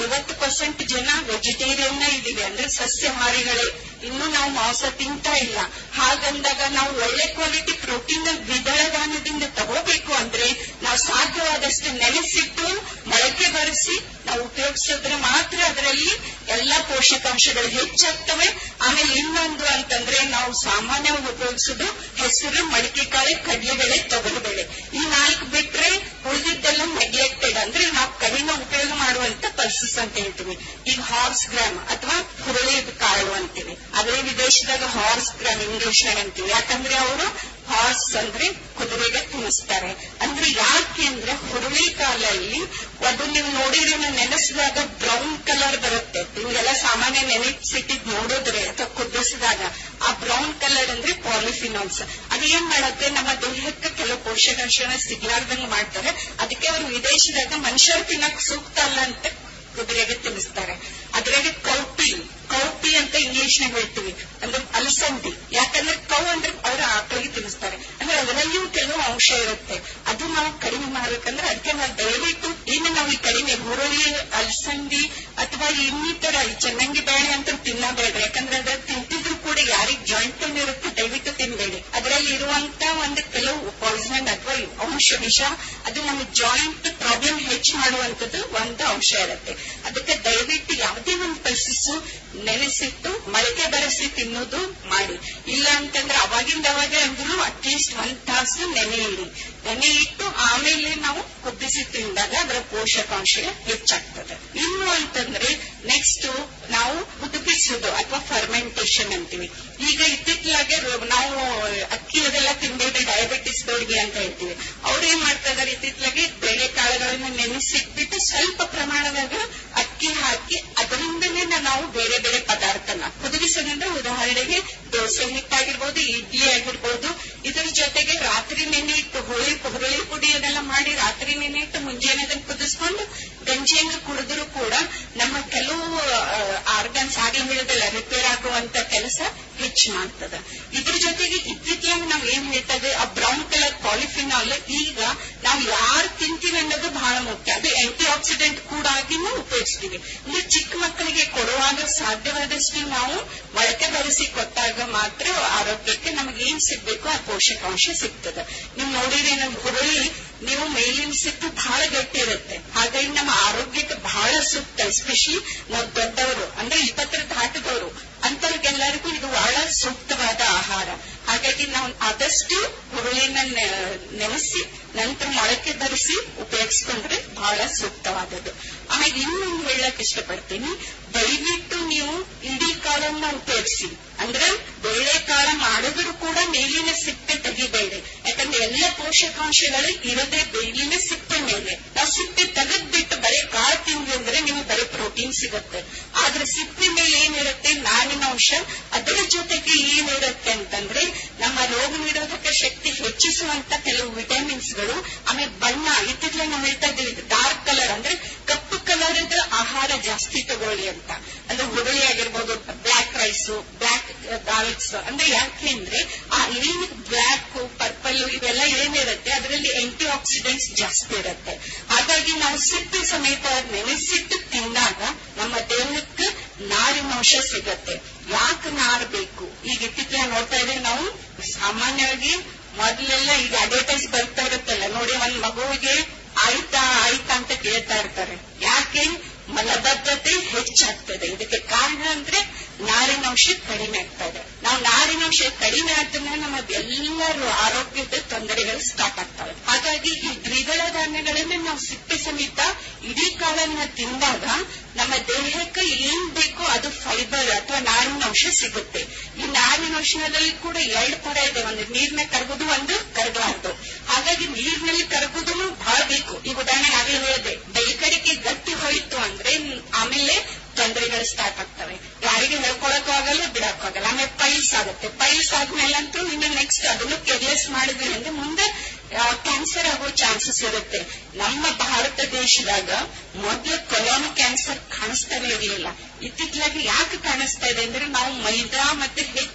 ನಲವತ್ತು ಪರ್ಸೆಂಟ್ ಜನ ವೆಜಿಟೇರಿಯನ್ ಇದೀವಿ ಅಂದ್ರೆ ಸಸ್ಯಾಹಾರಿಗಳೇ ಇನ್ನು ನಾವು ಮಾಂಸ ತಿಂತಾ ಇಲ್ಲ ಹಾಗಂದಾಗ ನಾವು ಒಳ್ಳೆ ಕ್ವಾಲಿಟಿ ಪ್ರೋಟೀನ್ ದ್ವಿದಳ ಧಾನ್ಯದಿಂದ ತಗೋಬೇಕು ಅಂದ್ರೆ ನಾವು ಸಾಧ್ಯವಾದಷ್ಟು ನೆನೆಸಿಟ್ಟು ಮೊಳಕೆ ಬರೆಸಿ ನಾವು ಉಪಯೋಗಿಸಿದ್ರೆ ಮಾತ್ರ ಅದರಲ್ಲಿ ಎಲ್ಲಾ ಪೋಷಕಾಂಶಗಳು ಹೆಚ್ಚಾಗ್ತವೆ ಆಮೇಲೆ ಇನ್ನೊಂದು ಅಂತಂದ್ರೆ ನಾವು ಸಾಮಾನ್ಯವಾಗಿ ಉಪಯೋಗಿಸೋದು ಹೆಸರು ಮಡಿಕೆ ಕಾಳೆ ಕಡಲೆಬೇಳೆ ತೊಗರಿಬೇಳೆ ಈ ನಾಲ್ಕು ಬಿಟ್ರೆ ಉಳಿದಿದ್ದೆಲ್ಲ ನೆಗ್ಲೆಕ್ಟೆಡ್ ಅಂದ್ರೆ ನಾವು ಕಡಿಮೆ ಉಪಯೋಗ ಮಾಡುವಂತ ಪಲ್ಸಸ್ ಅಂತ ಹೇಳ್ತೀವಿ ಈಗ ಹಾರ್ಸ್ ಗ್ರಾಮ್ ಅಥವಾ ಹುರುಳಿ ಕಾಳು ಅಂತೀವಿ ಅದೇ ವಿದೇಶದಾಗ ಹಾರ್ಸ್ ಗ್ರಾಮ್ ಇಂಗ್ಲಿಷ್ ನಾಗ ಅಂತೀವಿ ಯಾಕಂದ್ರೆ ಅವರು ಹಾರ್ಸ್ ಅಂದ್ರೆ ಕುದುರೆಗೆ ತಿನ್ನಿಸ್ತಾರೆ ಅಂದ್ರೆ ಯಾಕೆ ಅಂದ್ರೆ ಹುರುಳಿ ಕಾಲಲ್ಲಿ ಅದು ನೀವು ನೋಡಿದ್ರೆ ನೆನೆಸಿದಾಗ ಬ್ರೌನ್ ಕಲರ್ ಬರುತ್ತೆ ನಿಮ್ಗೆಲ್ಲ ಸಾಮಾನ್ಯ ನೆನೆಸಿಟ್ಟಿದ್ ನೋಡಿದ್ರೆ ಅಥವಾ ಕುದಿಸಿದಾಗ ಆ ಬ್ರೌನ್ ಕಲರ್ ಅಂದ್ರೆ ಪಾಲಿಫಿನಾಲ್ಸ್ ಅದು ಏನ್ ಮಾಡುತ್ತೆ ನಮ್ಮ ದೇಹಕ್ಕೆ ಕೆಲವು ಪೋಷಕಾಂಶನ ಸಿಗ್ಲಾರ್ದಂಗ್ ಮಾಡ್ತಾರೆ ಅದಕ್ಕೆ ಅವರು ವಿದೇಶದಾಗ ಮನುಷ್ಯರು ತಿನ್ನಕ್ ಸೂಕ್ತ ಅಲ್ಲ ಅಂತ ಕುದುರೆಗೆ ತಿನ್ನಿಸ್ತಾರೆ ಅದ್ರಾಗೆ ಕೌಪಿ ಕೌಪಿ ಅಂತ ಇಂಗ್ಲಿಷ್ ನಾಗ ಹೇಳ್ತೀವಿ ಅಂದ್ರೆ ಅಲಸಂದಿ ಯಾಕಂದ್ರೆ ಕೌ ಅಂದ್ರೆ ಅವರ ಆಕಳಿಗೆ ತಿನ್ನಿಸ್ತಾರೆ ಅಂದ್ರೆ ಅದರಲ್ಲಿಯೂ ಕೆಲವು ಅಂಶ ಇರುತ್ತೆ ಅದು ನಾವು ಕಡಿಮೆ ಮಾಡ್ಬೇಕಂದ್ರೆ ಅದಕ್ಕೆ ನಾವು ದಯವಿಟ್ಟು ಇನ್ನು ನಾವು ಈ ಕಡಿಮೆ ಹುರುಳಿ ಅಲಸಂದಿ ಅಥವಾ ಇನ್ನಿತರ ಈ ಚೆನ್ನಂಗಿ ಬೇಳೆ ಅಂತ ತಿನ್ನಬೇಡ್ರಿ ಯಾಕಂದ್ರೆ ಅದ್ರ ತಿಂತಿದ್ರು ಕೂಡ ಯಾರಿಗ್ ಜಾಯಿಂಟ್ ಪೇನ್ ಇರುತ್ತೆ ದಯವಿಟ್ಟು ತಿನ್ಬೇಡಿ ಅದರಲ್ಲಿ ಇರುವಂತ ಒಂದು ಕೆಲವು ಪಾಯ್ಸನ್ ಅಥವಾ ಅಂಶ ವಿಷ ಅದು ನಮ್ಮ ಜಾಯಿಂಟ್ ಪ್ರಾಬ್ಲಮ್ ಹೆಚ್ಚು ಮಾಡುವಂತದ್ದು ಒಂದು ಅಂಶ ಇರುತ್ತೆ ಅದಕ್ಕೆ ದಯವಿಟ್ಟು ಯಾವುದೇ ಒಂದು ಪಲ್ಸಸ್ ನೆನೆಸಿಟ್ಟು ಮೊಳಕೆ ಬರೆಸಿ ತಿನ್ನೋದು ಮಾಡಿ ಇಲ್ಲ ಅಂತಂದ್ರೆ ಅವಾಗಿಂದ ಅವಾಗ ಅಂದ್ರೂ ಅಟ್ಲೀಸ್ಟ್ ಒಂದ್ ತಾಸು ನೆನೆ ಇಡಿ ನೆನೆ ಇಟ್ಟು ಆಮೇಲೆ ನಾವು ಕುದಿಸಿ ತಿಂದಾಗ ಅದರ ಪೋಷಕಾಂಶ ಹೆಚ್ಚಾಗ್ತದೆ ಇನ್ನು ಅಂತಂದ್ರೆ ನೆಕ್ಸ್ಟ್ ನಾವು ಕುದಿಸೋದು ಅಥವಾ ಫರ್ಮೆಂಟೇಶನ್ ಅಂತೀವಿ ಈಗ ಇತ್ತಿತ್ತಲಾಗೆ ರೋ- ನಾವು ಅಕ್ಕಿ ಅದೆಲ್ಲ ತಿನ್ಬೇಡಿ ಡಯಾಬಿಟಿಸ್ ದವ್ರಿಗೆ ಅಂತ ಹೇಳ್ತೀವಿ ಅವ್ರು ಏನ್ ಮಾಡ್ತಾ ಇದಾರೆ ಇತ್ತಿತ್ತಲಾಗೆ ಬೇಳೆ ಕಾಳುಗಳನ್ನ ನೆನೆಸಿಟ್ಬಿಟ್ಟು ಸ್ವಲ್ಪ ಪ್ರಮಾಣದಾಗ ಅಕ್ಕಿ ಹಾಕಿ ಅದರಿಂದನೇ ನಾವು ಬೇರೆ ಬೇರೆ ಪದಾರ್ಥನ ಕುದಿಸೋದ್ರಿಂದ ಉದಾಹರಣೆಗೆ ದೋಸೆ ಹಿಟ್ಟಾಗಿರ್ಬೋದು ಇಡ್ಲಿ ಆಗಿರ್ಬೋದು ಇದ್ರ ಜೊತೆಗೆ ರಾತ್ರಿ ನೆನೆ ಇಟ್ಟು ಹುಳಿ ಹುರುಳಿ ಪುಡಿ ಅದೆಲ್ಲ ಮಾಡಿ ರಾತ್ರಿ ನೆನೆ ಇಟ್ಟು ಮುಂಜಾನೆ ಅದನ್ನ ಕುದಿಸ್ಕೊಂಡು ಗಂಜಿಯನ್ನು ಕುಡಿದ್ರು ಕೂಡ ನಮ್ಮ ಕೆಲವು ಆರ್ಗನ್ಸ್ ಆಗ್ಲೇ ಹೇಳಿದಲ್ಲ ರಿಪೇರ್ ಆಗುವಂತ ಕೆಲಸ ಹೆಚ್ಚು ಮಾಡ್ತದ ಇದ್ರ ಜೊತೆಗೆ ಇತ್ತೀಚೆಗೆ ನಾವು ಏನ್ ಹೇಳ್ತಾ ಇದ್ದೀವಿ ಆ ಬ್ರೌನ್ ಕಲರ್ ಪಾಲಿಫಿನಾಲ್ ಈಗ ನಾವು ಯಾರು ತಿಂತೀವಿ ಅನ್ನೋದು ಬಹಳ ಮುಖ್ಯ ಅದು ಆಂಟಿ ಆಕ್ಸಿಡೆಂಟ್ ಕೂಡ ಆಗಿನೂ ಉಪಯೋಗಿಸ್ತೀವಿ ಅಂದ್ರೆ ಚಿಕ್ಕ ಮಕ್ಕಳಿಗೆ ಕೊಡುವಾಗ ಸಾಧ್ಯವಾದಷ್ಟು ನಾವು ಮೊಳಕೆ ಬರೆಸಿ ಕೊಟ್ಟಾಗ ಮಾತ್ರ ಆರೋಗ್ಯಕ್ಕೆ ನಮಗೆ ಏನ್ ಸಿಗ್ಬೇಕು ಆ ಪೋಷಕಾಂಶ ಸಿಗ್ತದೆ ನೀವು ನೋಡಿದ್ರೆ ನಮ್ಮ ಹುರುಳಿ ನೀವು ಮೇಲಿನ ಸಿಟ್ಟು ಬಹಳ ಗಟ್ಟಿ ಇರುತ್ತೆ ಹಾಗಾಗಿ ನಮ್ಮ ಆರೋಗ್ಯಕ್ಕೆ ಬಹಳ ಸೂಕ್ತ ಎಸ್ಪೆಷಲಿ ನಾವು ದೊಡ್ಡವರು ಅಂದ್ರೆ ಇಪ್ಪತ್ತರ ದಾಟದವರು ಅಂತವ್ರಿಗೆಲ್ಲರಿಗೂ ಇದು ಬಹಳ ಸೂಕ್ತವಾದ ಆಹಾರ ಹಾಗಾಗಿ ನಾವು ಆದಷ್ಟು ಹುರುಳಿನ ನೆ- ನೆನೆಸಿ ನಂತರ ಮೊಳಕೆ ಬರೆಸಿ ಉಪಯೋಗಿಸ್ಕೊಂಡ್ರೆ ಬಹಳ ಸೂಕ್ತವಾದದ್ದು ಆಮೇಲೆ ಇನ್ನೊಂದು ಹೇಳಕ್ ಇಷ್ಟಪಡ್ತೀನಿ ದಯವಿಟ್ಟು ನೀವು ಇಡೀ ಕಾಳನ್ನ ಉಪಯೋಗಿಸಿ ಅಂದ್ರೆ ಬೇಳೆ ಕಾಳ ಮಾಡಿದ್ರು ಕೂಡ ಮೇಲಿನ ಸಿಪ್ಪೆ ತೆಗಿಬೇಡಿ ಯಾಕಂದ್ರೆ ಎಲ್ಲ ಪೋಷಕಾಂಶಗಳು ಇರೋದೇ ಮೇಲಿನ ಸಿಪ್ಪೆ ಮೇಲೆ ನಾವು ಸಿಪ್ಪೆ ತೆಗೆದ್ಬಿಟ್ಟು ಬರೀ ಕಾಳು ತಿಂದ್ವಿ ಅಂದ್ರೆ ನಿಮಗೆ ಬರೀ ಪ್ರೋಟೀನ್ ಸಿಗುತ್ತೆ ಆದ್ರೆ ಸಿಪ್ಪೆ ಮೇಲೆ ಏನಿರುತ್ತೆ ನಾರಿನ ಅಂಶ ಅದರ ಜೊತೆಗೆ ಏನಿರುತ್ತೆ ಅಂತಂದ್ರೆ ನಮ್ಮ ರೋಗ ನಿರೋಧಕ ಶಕ್ತಿ ಹೆಚ್ಚಿಸುವಂತ ಕೆಲವು ವಿಟಮಿನ್ಸ್ಗಳು ಆಮೇಲೆ ಬಣ್ಣ ಇತ್ತಿತ್ತಲೇ ನಾವು ಹೇಳ್ತಾ ಇದ್ದೀವಿ ಡಾರ್ಕ್ ಕಲರ್ ಅಂದ್ರೆ ಕಪ್ಪು ಕಲರ್ ಆಹಾರ ಜಾಸ್ತಿ ತಗೊಳ್ಳಿ ಅಂತ ಅಂದ್ರೆ ಹುರುಳಿ ಆಗಿರ್ಬೋದು ಬ್ಲಾಕ್ ರೈಸ್ ಬ್ಲಾಕ್ ದಾಲ್ಸ್ ಅಂದ್ರೆ ಯಾಕೆ ಅಂದ್ರೆ ಆ ಏನ್ ಬ್ಲಾಕ್ ಪರ್ಪಲ್ ಇವೆಲ್ಲ ಏನಿರುತ್ತೆ ಅದರಲ್ಲಿ ಆಂಟಿ ಆಕ್ಸಿಡೆಂಟ್ಸ್ ಜಾಸ್ತಿ ಇರುತ್ತೆ ಹಾಗಾಗಿ ನಾವು ಸಿಪ್ಪೆ ಸಮೇತ ನೆನೆಸಿಟ್ಟು ತಿಂದಾಗ ನಮ್ಮ ದೇಹಕ್ಕೆ ನಾರಿನಾಂಶ ಸಿಗತ್ತೆ ಯಾಕೆ ನಾರು ಬೇಕು ಈಗ ಇತ್ತೀಚೆಗೆ ನೋಡ್ತಾ ಇದ್ರೆ ನಾವು ಸಾಮಾನ್ಯವಾಗಿ ಮೊದಲೆಲ್ಲ ಈಗ ಅಡ್ವರ್ಟೈಸ್ ಬರ್ತಾ ಇರುತ್ತಲ್ಲ ನೋಡಿ ಒಂದ್ ಮಗುವಿಗೆ ಆಯ್ತಾ ಆಯ್ತಾ ಅಂತ ಕೇಳ್ತಾ ಇರ್ತಾರೆ ಯಾಕೆ ಮಲಬದ್ಧತೆ ಹೆಚ್ಚಾಗ್ತದೆ ಇದಕ್ಕೆ ಕಾರಣ ಅಂದ್ರೆ ನಾರಿನಾಂಶ ಕಡಿಮೆ ಆಗ್ತಾ ಇದೆ ನಾವು ನಾರಿನಾಂಶ ಕಡಿಮೆ ಆಗ್ತದೆ ನಮ್ಮ ಎಲ್ಲರೂ ಆರೋಗ್ಯದ ತೊಂದರೆಗಳು ಸ್ಟಾರ್ಟ್ ಆಗ್ತವೆ ಹಾಗಾಗಿ ಈ ದ್ವಿದಳ ಧಾನ್ಯಗಳನ್ನ ನಾವು ಸಿಪ್ಪೆ ಸಮೇತ ಇಡೀ ಕಾಳನ್ನ ತಿಂದಾಗ ನಮ್ಮ ದೇಹಕ್ಕೆ ಏನ್ ಬೇಕೋ ಅದು ಫೈಬರ್ ಅಥವಾ ನಾರಿನಾಂಶ ಸಿಗುತ್ತೆ ಈ ನಾರಿನಾಂಶದಲ್ಲಿ ಕೂಡ ಎರಡು ತರ ಇದೆ ಒಂದು ನೀರ್ನ ಕರಗುದು ಒಂದು ಕರಗಲಾರ್ದು ಹಾಗಾಗಿ ನೀರಿನಲ್ಲಿ ಕರಗುದು ಬಹಳ ಬೇಕು ಈಗ ಉದಾಹರಣೆ ಆಗಲೇ ಹೇಳಿದೆ ಬೈಕಡಿಕೆ ಗಟ್ಟಿ ಹೋಯಿತು ಅಂದ್ರೆ ಆಮೇಲೆ ತೊಂದರೆಗಳು ಸ್ಟಾರ್ಟ್ ಆಗ್ತವೆ ಯಾರಿಗೆ ಹೇಳ್ಕೊಳಕ್ಕೂ ಆಗಲ್ಲ ಬಿಡಕ್ಕೂ ಆಗಲ್ಲ ಆಮೇಲೆ ಪೈಲ್ಸ್ ಆಗುತ್ತೆ ಪೈಲ್ಸ್ ಆದ್ಮೇಲೆ ಅಂತೂ ಇನ್ನು ನೆಕ್ಸ್ಟ್ ಅದನ್ನು ಕೇರ್ಲೆಸ್ ಮಾಡಿದ್ವಿ ಅಂದ್ರೆ ಮುಂದೆ ಕ್ಯಾನ್ಸರ್ ಆಗೋ ಚಾನ್ಸಸ್ ಇರುತ್ತೆ ನಮ್ಮ ಭಾರತ ದೇಶದಾಗ ಮೊದಲು ಕೊಲೋನ್ ಕ್ಯಾನ್ಸರ್ ಕಾಣಿಸ್ತಾನೆ ಇರಲಿಲ್ಲ ಇತ್ತಿತ್ತಲಾಗಿ ಯಾಕೆ ಕಾಣಿಸ್ತಾ ಇದೆ ಅಂದ್ರೆ ನಾವು ಮೈದಾ ಮತ್ತೆ ಹೆಚ್ಚು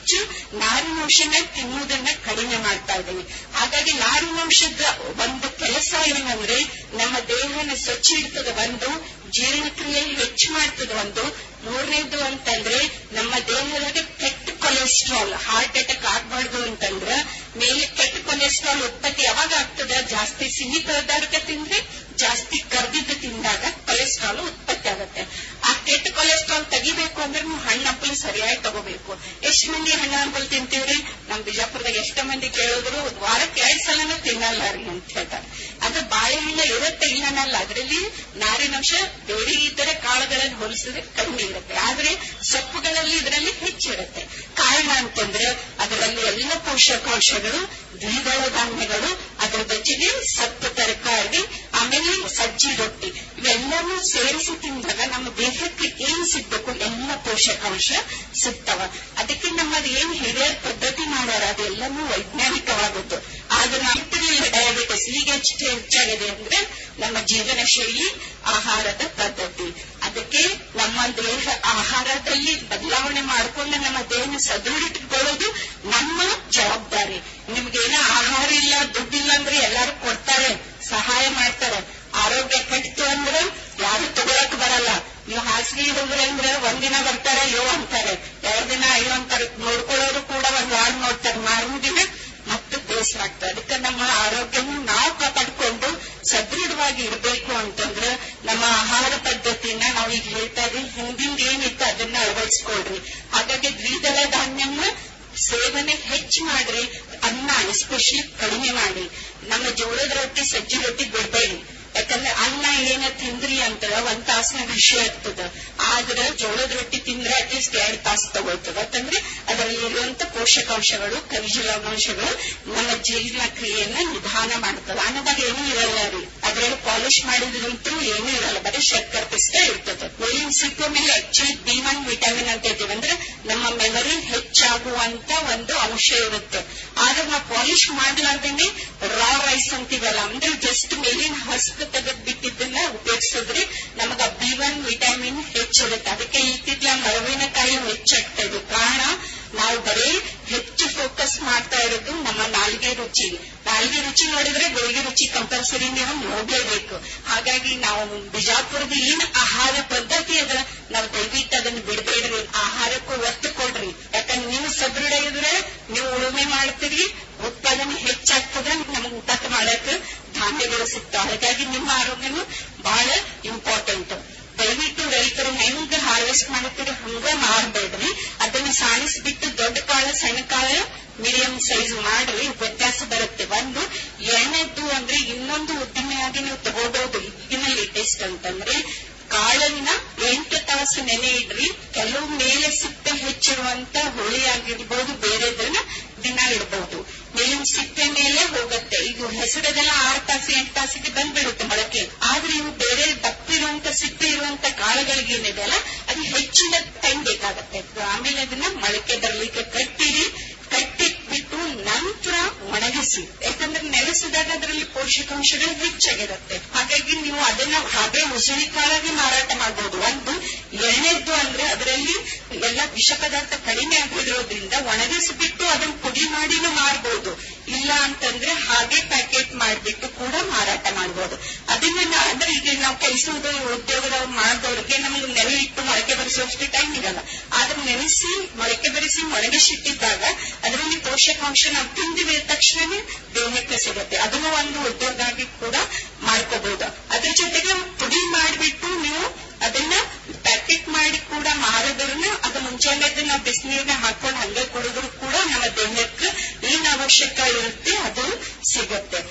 ನಾರಿನಾಂಶನ ತಿನ್ನುವುದನ್ನ ಕಡಿಮೆ ಮಾಡ್ತಾ ಇದ್ದೀವಿ ಹಾಗಾಗಿ ನಾರಿನಾಂಶದ ಒಂದು ಕೆಲಸ ಏನಂದ್ರೆ ನಮ್ಮ ದೇಹನ ಸ್ವಚ್ಛ ಇಡ್ತದೆ ಒಂದು ಜೀರ್ಣಕ್ರಿಯೆ ಹೆಚ್ಚು ಮಾಡ್ತದೆ ಒಂದು ಮೂರನೇದು ಅಂತಂದ್ರೆ ನಮ್ಮ ದೇಹದಾಗ ಕೆಟ್ಟ ಕೊಲೆಸ್ಟ್ರಾಲ್ ಹಾರ್ಟ್ ಅಟ್ಯಾಕ್ ಆಗ್ಬಾರ್ದು ಅಂತಂದ್ರ ಮೇಲೆ ಕೆಟ್ಟ ಕೊಲೆಸ್ಟ್ರಾಲ್ ಉತ್ಪತ್ತಿ ಯಾವಾಗ ಆಗ್ತದ ಜಾಸ್ತಿ ಸಿಹಿ ಪದಾರ್ಥ ತಿಂದ್ರೆ ಜಾಸ್ತಿ ಕರ್ದಿದ್ದು ತಿಂದಾಗ ಕೊಲೆಸ್ಟ್ರಾಲ್ ಉತ್ಪತ್ತಿ ಆಗುತ್ತೆ ಆ ಕೆಟ್ಟ ಕೊಲೆಸ್ಟ್ರಾಲ್ ತೆಗಿಬೇಕು ಅಂದ್ರೆ ನೀವು ಹಣ್ಣು ಹಂಪಲು ಸರಿಯಾಗಿ ತಗೋಬೇಕು ಎಷ್ಟು ಮಂದಿ ಹಣ್ಣು ಹಂಪಲು ತಿಂತೀವ್ರಿ ನಮ್ ಬಿಜಾಪುರದಾಗ ಎಷ್ಟೋ ಮಂದಿ ಕೇಳಿದ್ರು ವಾರಕ್ಕೆ ಎರಡ್ ಸಲನೂ ತಿನ್ನಲ್ಲ ರೀ ಅಂತ ಹೇಳ್ತಾರೆ ಅದು ಬಾಳೆಹಣ್ಣು ಇರುತ್ತೆ ಇಲ್ಲ ಅನ್ನಲ್ಲ ಅದರಲ್ಲಿ ನಾರಿನಂಶ ಬೇರೆ ಇದ್ದರೆ ಕಾಳುಗಳಲ್ಲಿ ಹೋಲಿಸಿದ್ರೆ ಕಡಿಮೆ ಇರುತ್ತೆ ಆದ್ರೆ ಸೊಪ್ಪುಗಳಲ್ಲಿ ಇದರಲ್ಲಿ ಹೆಚ್ಚಿರುತ್ತೆ ಕಾರಣ ಅಂತಂದ್ರೆ ಅದರಲ್ಲಿ ಎಲ್ಲ ಪೋಷಕಾಂಶಗಳು ದ್ವಿದಳ ಧಾನ್ಯಗಳು ಅದರ ಜೊತೆಗೆ ಸತ್ತ ತರಕಾರಿ ಆಮೇಲೆ ಸಜ್ಜಿ ರೊಟ್ಟಿ ಇವೆಲ್ಲವೂ ಸೇರಿಸಿ ತಿಂದಾಗ ನಮ್ಮ ದೇಹಕ್ಕೆ ಏನ್ ಸಿಗ್ಬೇಕು ಎಲ್ಲ ಪೋಷಕಾಂಶ ಸಿಗ್ತಾವ ಅದಕ್ಕೆ ನಮ್ಮದು ಏನ್ ಹಿರಿಯರ ಪದ್ಧತಿ ಮಾಡ್ಯಾರ ಅದೆಲ್ಲವೂ ವೈಜ್ಞಾನಿಕವಾದದ್ದು ಆದ್ರೆ ನಮ್ಮ ಡಯಾಬಿಟಿಸ್ ಈಗ ಎಷ್ಟು ಹೆಚ್ಚಾಗಿದೆ ಅಂದ್ರೆ ನಮ್ಮ ಜೀವನ ಶೈಲಿ ಆಹಾರದ ಪದ್ಧತಿ ಅದಕ್ಕೆ ನಮ್ಮ ದೇಹ ಆಹಾರದಲ್ಲಿ ಬದಲಾವಣೆ ಮಾಡಿಕೊಂಡು ನಮ್ಮ ದೇಹನ ಸದೃಢಿಟ್ಕೊಳ್ಳೋದು ನಮ್ಮ ಜವಾಬ್ದಾರಿ ನಿಮ್ಗೇನೋ ಆಹಾರ ಇಲ್ಲ ದುಡ್ಡಿಲ್ಲ ಅಂದ್ರೆ ಎಲ್ಲಾರು ಕೊಡ್ತಾರೆ ಸಹಾಯ ಮಾಡ್ತಾರೆ ಆರೋಗ್ಯ ಕೆಟ್ಟಿತು ಅಂದ್ರೆ ಯಾರು ತಗೊಳಕ್ ಬರಲ್ಲ ನೀವು ಹಾಸಿಗೆ ಇರೋದ್ರೆ ಅಂದ್ರೆ ಒಂದಿನ ಬರ್ತಾರೆ ಅಯ್ಯೋ ಅಂತಾರೆ ಎರಡು ದಿನ ಅಯ್ಯೋ ಅಂತಾರೆ ನೋಡ್ಕೊಳ್ಳೋರು ಕೂಡ ಒಂದ್ ವಾರ ನೋಡ್ತಾರೆ ಮಾರನೇ ದಿನ ಮತ್ತೆ ಬೇಸರ ಆಗ್ತದೆ ಅದಕ್ಕೆ ನಮ್ಮ ಆರೋಗ್ಯನ ನಾವು ಕಾಪಾಡ್ಕೊಂಡು ಸದೃಢವಾಗಿ ಇರಬೇಕು ಅಂತಂದ್ರೆ ನಮ್ಮ ಆಹಾರ ಪದ್ಧತಿನ ನಾವು ಈಗ ಹೇಳ್ತಾ ಇದ್ವಿ ಹಿಂದಿಂದ ಏನಿತ್ತು ಅದನ್ನ ಅಳವಡಿಸ್ಕೊಳ್ರಿ ಹಾಗಾಗಿ ದ್ವಿದಳ ಧಾನ್ಯನ ಸೇವನೆ ಹೆಚ್ಚು ಮಾಡ್ರಿ ಅನ್ನ ಎಸ್ಪೆಷಲಿ ಕಡಿಮೆ ಮಾಡಿ ನಮ್ಮ ಜೋಳದ ರೊಟ್ಟಿ ಸಜ್ಜಿ ರೊಟ್ಟಿ ಬಿಡ್ಬೇಡಿ ಯಾಕಂದ್ರೆ ಅನ್ನ ಏನ ತಿಂದ್ರಿ ಅಂತ ಒಂದ್ ತಾಸಿನ ವಿಷಯ ಆಗ್ತದ ಆದ್ರೆ ಜೋಳದ ರೊಟ್ಟಿ ತಿಂದ್ರೆ ಅಟ್ಲೀಸ್ಟ್ ಎರಡ್ ತಾಸು ತಗೊಳ್ತದ ಯಾಕಂದ್ರೆ ಅದರಲ್ಲಿ ಇರುವಂತ ಪೋಷಕಾಂಶಗಳು ಖನಿಜ ಲವಣಾಂಶಗಳು ನಮ್ಮ ಜೀರ್ಣ ಕ್ರಿಯೆಯನ್ನ ನಿಧಾನ ಮಾಡ್ತದ ಅನ್ನದಾಗ ಏನೂ ಇರಲ್ಲ ರೀ ಅದ್ರಲ್ಲಿ ಪಾಲಿಶ್ ಮಾಡಿದ್ರಂತೂ ಏನೂ ಇರಲ್ಲ ಬರೀ ಶರ್ಕರ್ ಪಿಷ್ಟ ಇರ್ತದೆ ಮೇಲಿನ ಸಿಪ್ಪೆ ಮೇಲೆ ಆಕ್ಚುಲಿ ಬಿ ಒನ್ ವಿಟಮಿನ್ ಅಂತ ಇದ್ದೀವಿ ಅಂದ್ರೆ ನಮ್ಮ ಮೆಮರಿ ಹೆಚ್ಚಾಗುವಂತ ಒಂದು ಅಂಶ ಇರುತ್ತೆ ಆದ್ರೆ ನಾವು ಪಾಲಿಶ್ ಮಾಡ್ಲಾರ್ದೇನೆ ರಾ ರೈಸ್ ಅಂತೀವಲ್ಲ ಅಂದ್ರೆ ಜಸ್ಟ್ ಮೇಲಿನ ಹಸ್ಕ ತೆಗೆದ್ ಬಿಟ್ಟಿದ್ದನ್ನ ಉಪಯೋಗಿಸಿದ್ರೆ ನಮಗ ಬಿ ಒನ್ ವಿಟಮಿನ್ ಹೆಚ್ಚಿರುತ್ತೆ ಅದಕ್ಕೆ ಇತ್ತಿತ್ಲ ಮರವಿನಕಾಯಿ ಹೆಚ್ಚಾಗ್ತಾ ಇದೆ ಕಾರಣ ನಾವು ಬರೀ ಹೆಚ್ಚು ಫೋಕಸ್ ಮಾಡ್ತಾ ಇರೋದು ನಮ್ಮ ನಾಲ್ಗೆ ರುಚಿ ನಾಲ್ಗೆ ರುಚಿ ನೋಡಿದ್ರೆ ಗೋಳಿಗೆ ರುಚಿ ಕಂಪಲ್ಸರಿ ನೀವು ನೋಡ್ಲೇಬೇಕು ಹಾಗಾಗಿ ನಾವು ಬಿಜಾಪುರದ ಏನ್ ಆಹಾರ ಪದ್ಧತಿ ಅದ ನಾವು ದಯವಿಟ್ಟು ಅದನ್ನ ಬಿಡಬೇಡ್ರಿ ಆಹಾರಕ್ಕೂ ಒತ್ತು ಕೊಡ್ರಿ ಯಾಕಂದ್ರೆ ನೀವು ಸದೃಢ ಇದ್ರೆ ನೀವು ಉಳುಮೆ ಮಾಡ್ತೀರಿ ಉತ್ಪಾದನೆ ಹೆಚ್ಚಾಗ್ತದ ನಮಗೆ ಊಟ ಮಾಡಕ್ ಧಾನ್ಯಗಳು ಸಿಗ್ತಾವ ಹಾಗಾಗಿ ನಿಮ್ಮ ಆರೋಗ್ಯನು ಬಹಳ ಇಂಪಾರ್ಟೆಂಟ್ ದಯವಿಟ್ಟು ರೈತರು ಹೆಂಗ್ ಹಾರ್ವೆಸ್ಟ್ ಮಾಡುತ್ತೀರಿ ಹಂಗ ಮಾಡಬೇಡ್ರಿ ಅದನ್ನ ಸಾಣಿಸ್ಬಿಟ್ಟು ದೊಡ್ಡ ಕಾಳು ಸಣ್ಣ ಕಾಳು ಮೀಡಿಯಂ ಸೈಜ್ ಮಾಡ್ರಿ ವ್ಯತ್ಯಾಸ ಬರುತ್ತೆ ಒಂದು ಎರಡನೇದ್ದು ಅಂದ್ರೆ ಇನ್ನೊಂದು ಉದ್ದಿಮೆಯಾಗಿ ನೀವು ತಗೋಬಹುದು ಈಗಿನ ಲೇಟೆಸ್ಟ್ ಅಂತಂದ್ರೆ ಕಾಳನ್ನ ಎಂಟು ತಾಸು ನೆನೆ ಇಡ್ರಿ ಕೆಲವು ಮೇಲೆ ಸಿಪ್ಪೆ ಹೆಚ್ಚಿರುವಂತ ಹುಳಿ ಆಗಿರ್ಬೋದು ಬೇರೆದನ್ನ ದಿನ ಇಡಬಹುದು ಮೇಲಿನ ಸಿಪ್ಪೆ ಮೇಲೆ ಹೋಗುತ್ತೆ ಇದು ಹೆಸರದೆಲ್ಲ ಆರು ತಾಸು ಎಂಟು ತಾಸಿಗೆ ಬಂದ್ಬಿಡುತ್ತೆ ಮೊಳಕೆ ಆದ್ರೆ ಇವು ಬೇರೆ ದಪ್ಪಿರುವಂತ ಸಿಪ್ಪೆ ಇರುವಂತ ಕಾಳುಗಳಿಗೆ ಏನಿದೆಯಲ್ಲ ಅದು ಹೆಚ್ಚಿನ ಟೈಮ್ ಬೇಕಾಗತ್ತೆ ಆಮೇಲೆ ಅದನ್ನ ಮೊಳಕೆ ಬರಲಿಕ್ಕೆ ಕಟ್ಟಿರಿ ಕಟ್ಟಿಟ್ಬಿಟ್ಟು ನಂತರ ಒಣಗಿಸಿ ಯಾಕಂದ್ರೆ ನೆಲೆಸಿದಾಗ ಅದರಲ್ಲಿ ಪೋಷಕಾಂಶಗಳು ಹೆಚ್ಚಾಗಿರುತ್ತೆ ಹಾಗಾಗಿ ನೀವು ಅದನ್ನ ಹಾಗೆ ಉಸಿರಿ ಕಾಳಾಗಿ ಮಾರಾಟ ಮಾಡಬಹುದು ಒಂದು ಎರಡನೇದ್ದು ಅಂದ್ರೆ ಅದರಲ್ಲಿ ಎಲ್ಲ ವಿಷ ಪದಾರ್ಥ ಕಡಿಮೆ ಆಗಿರೋದ್ರಿಂದ ಒಣಗಿಸಿಬಿಟ್ಟು ಅದನ್ನ ಪುಡಿ ಮಾಡಿನೂ ಮಾರಬಹುದು ಇಲ್ಲ ಅಂತಂದ್ರೆ ಹಾಗೆ ಪ್ಯಾಕೆಟ್ ಮಾಡಿಬಿಟ್ಟು ಕೂಡ ಮಾರಾಟ ಮಾಡಬಹುದು ಅದನ್ನ ನಾ- ಅಂದ್ರೆ ಈಗ ನಾವು ಕೆಲಸದ ಉದ್ಯೋಗದವ್ರು ಮಾಡಿದವ್ರಿಗೆ ನಮಗೆ ನೆಲೆ ಇಟ್ಟು ಮೊಳಕೆ ಬರೆಸುವಷ್ಟು ಟೈಮ್ ಇರಲ್ಲ ಆದ್ರೆ ನೆನೆಸಿ ಮೊಳಕೆ ಬರೆಸಿ ಒಣಗಿಸಿಟ್ಟಿದ್ದಾಗ ಅದರಲ್ಲಿ ಪೋಷಕಾಂಶ ನಾವು ತಿಂದಿದ ತಕ್ಷಣನೇ ದೇಹಕ್ಕೆ ಸಿಗುತ್ತೆ ಅದನ್ನು ಒಂದು ಉದ್ಯೋಗ ಆಗಿ ಕೂಡ ಮಾಡ್ಕೋಬಹುದು ಅದ್ರ ಜೊತೆಗೆ ಪುಡಿ ಮಾಡಿಬಿಟ್ಟು ನೀವು ಅದನ್ನ ಪ್ಯಾಕೆಟ್ ಮಾಡಿ ಕೂಡ ಮಾರಿದ್ರನ್ನ ಅದು ಮುಂಚೆನೆ ನಾವು ಬಿಸಿನೀರ್ನ ಹಾಕೊಂಡು ಹಂಗೆ ಕುಡಿದ್ರು ಕೂಡ ನಮ್ಮ ದೇಹಕ್ಕೆ ಏನ್ ಅವಶ್ಯಕ ಇರುತ್ತೆ ಅದು ಸಿಗುತ್ತೆ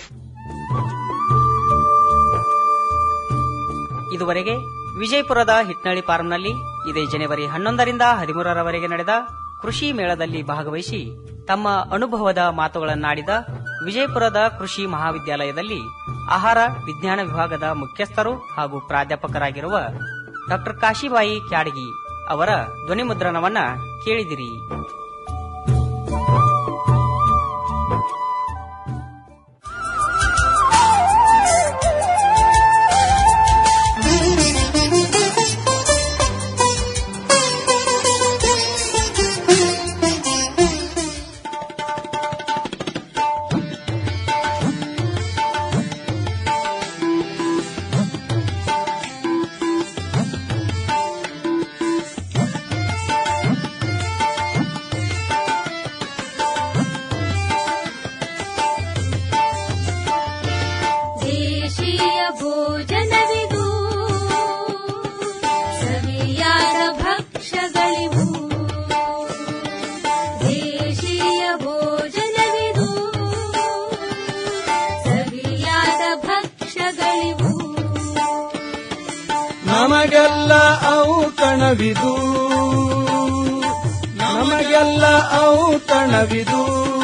ಇದುವರೆಗೆ ವಿಜಯಪುರದ ಹಿಟ್ನಳ್ಳಿ ಫಾರ್ಮ್ನಲ್ಲಿ ಇದೇ ಜನವರಿ ಹನ್ನೊಂದರಿಂದ ಹದಿಮೂರರವರೆಗೆ ನಡೆದ ಕೃಷಿ ಮೇಳದಲ್ಲಿ ಭಾಗವಹಿಸಿ ತಮ್ಮ ಅನುಭವದ ಮಾತುಗಳನ್ನಾಡಿದ ವಿಜಯಪುರದ ಕೃಷಿ ಮಹಾವಿದ್ಯಾಲಯದಲ್ಲಿ ಆಹಾರ ವಿಜ್ಞಾನ ವಿಭಾಗದ ಮುಖ್ಯಸ್ಥರು ಹಾಗೂ ಪ್ರಾಧ್ಯಾಪಕರಾಗಿರುವ ಡಾಕ್ಟರ್ ಕಾಶಿಬಾಯಿ ಕ್ಯಾಡಗಿ ಅವರ ಧ್ವನಿಮುದ್ರಣವನ್ನ ಕೇಳಿದಿರಿ ನಮಗೆಲ್ಲ ಔತಣವಿದು ನಮಗೆಲ್ಲ ಔತಣವಿದು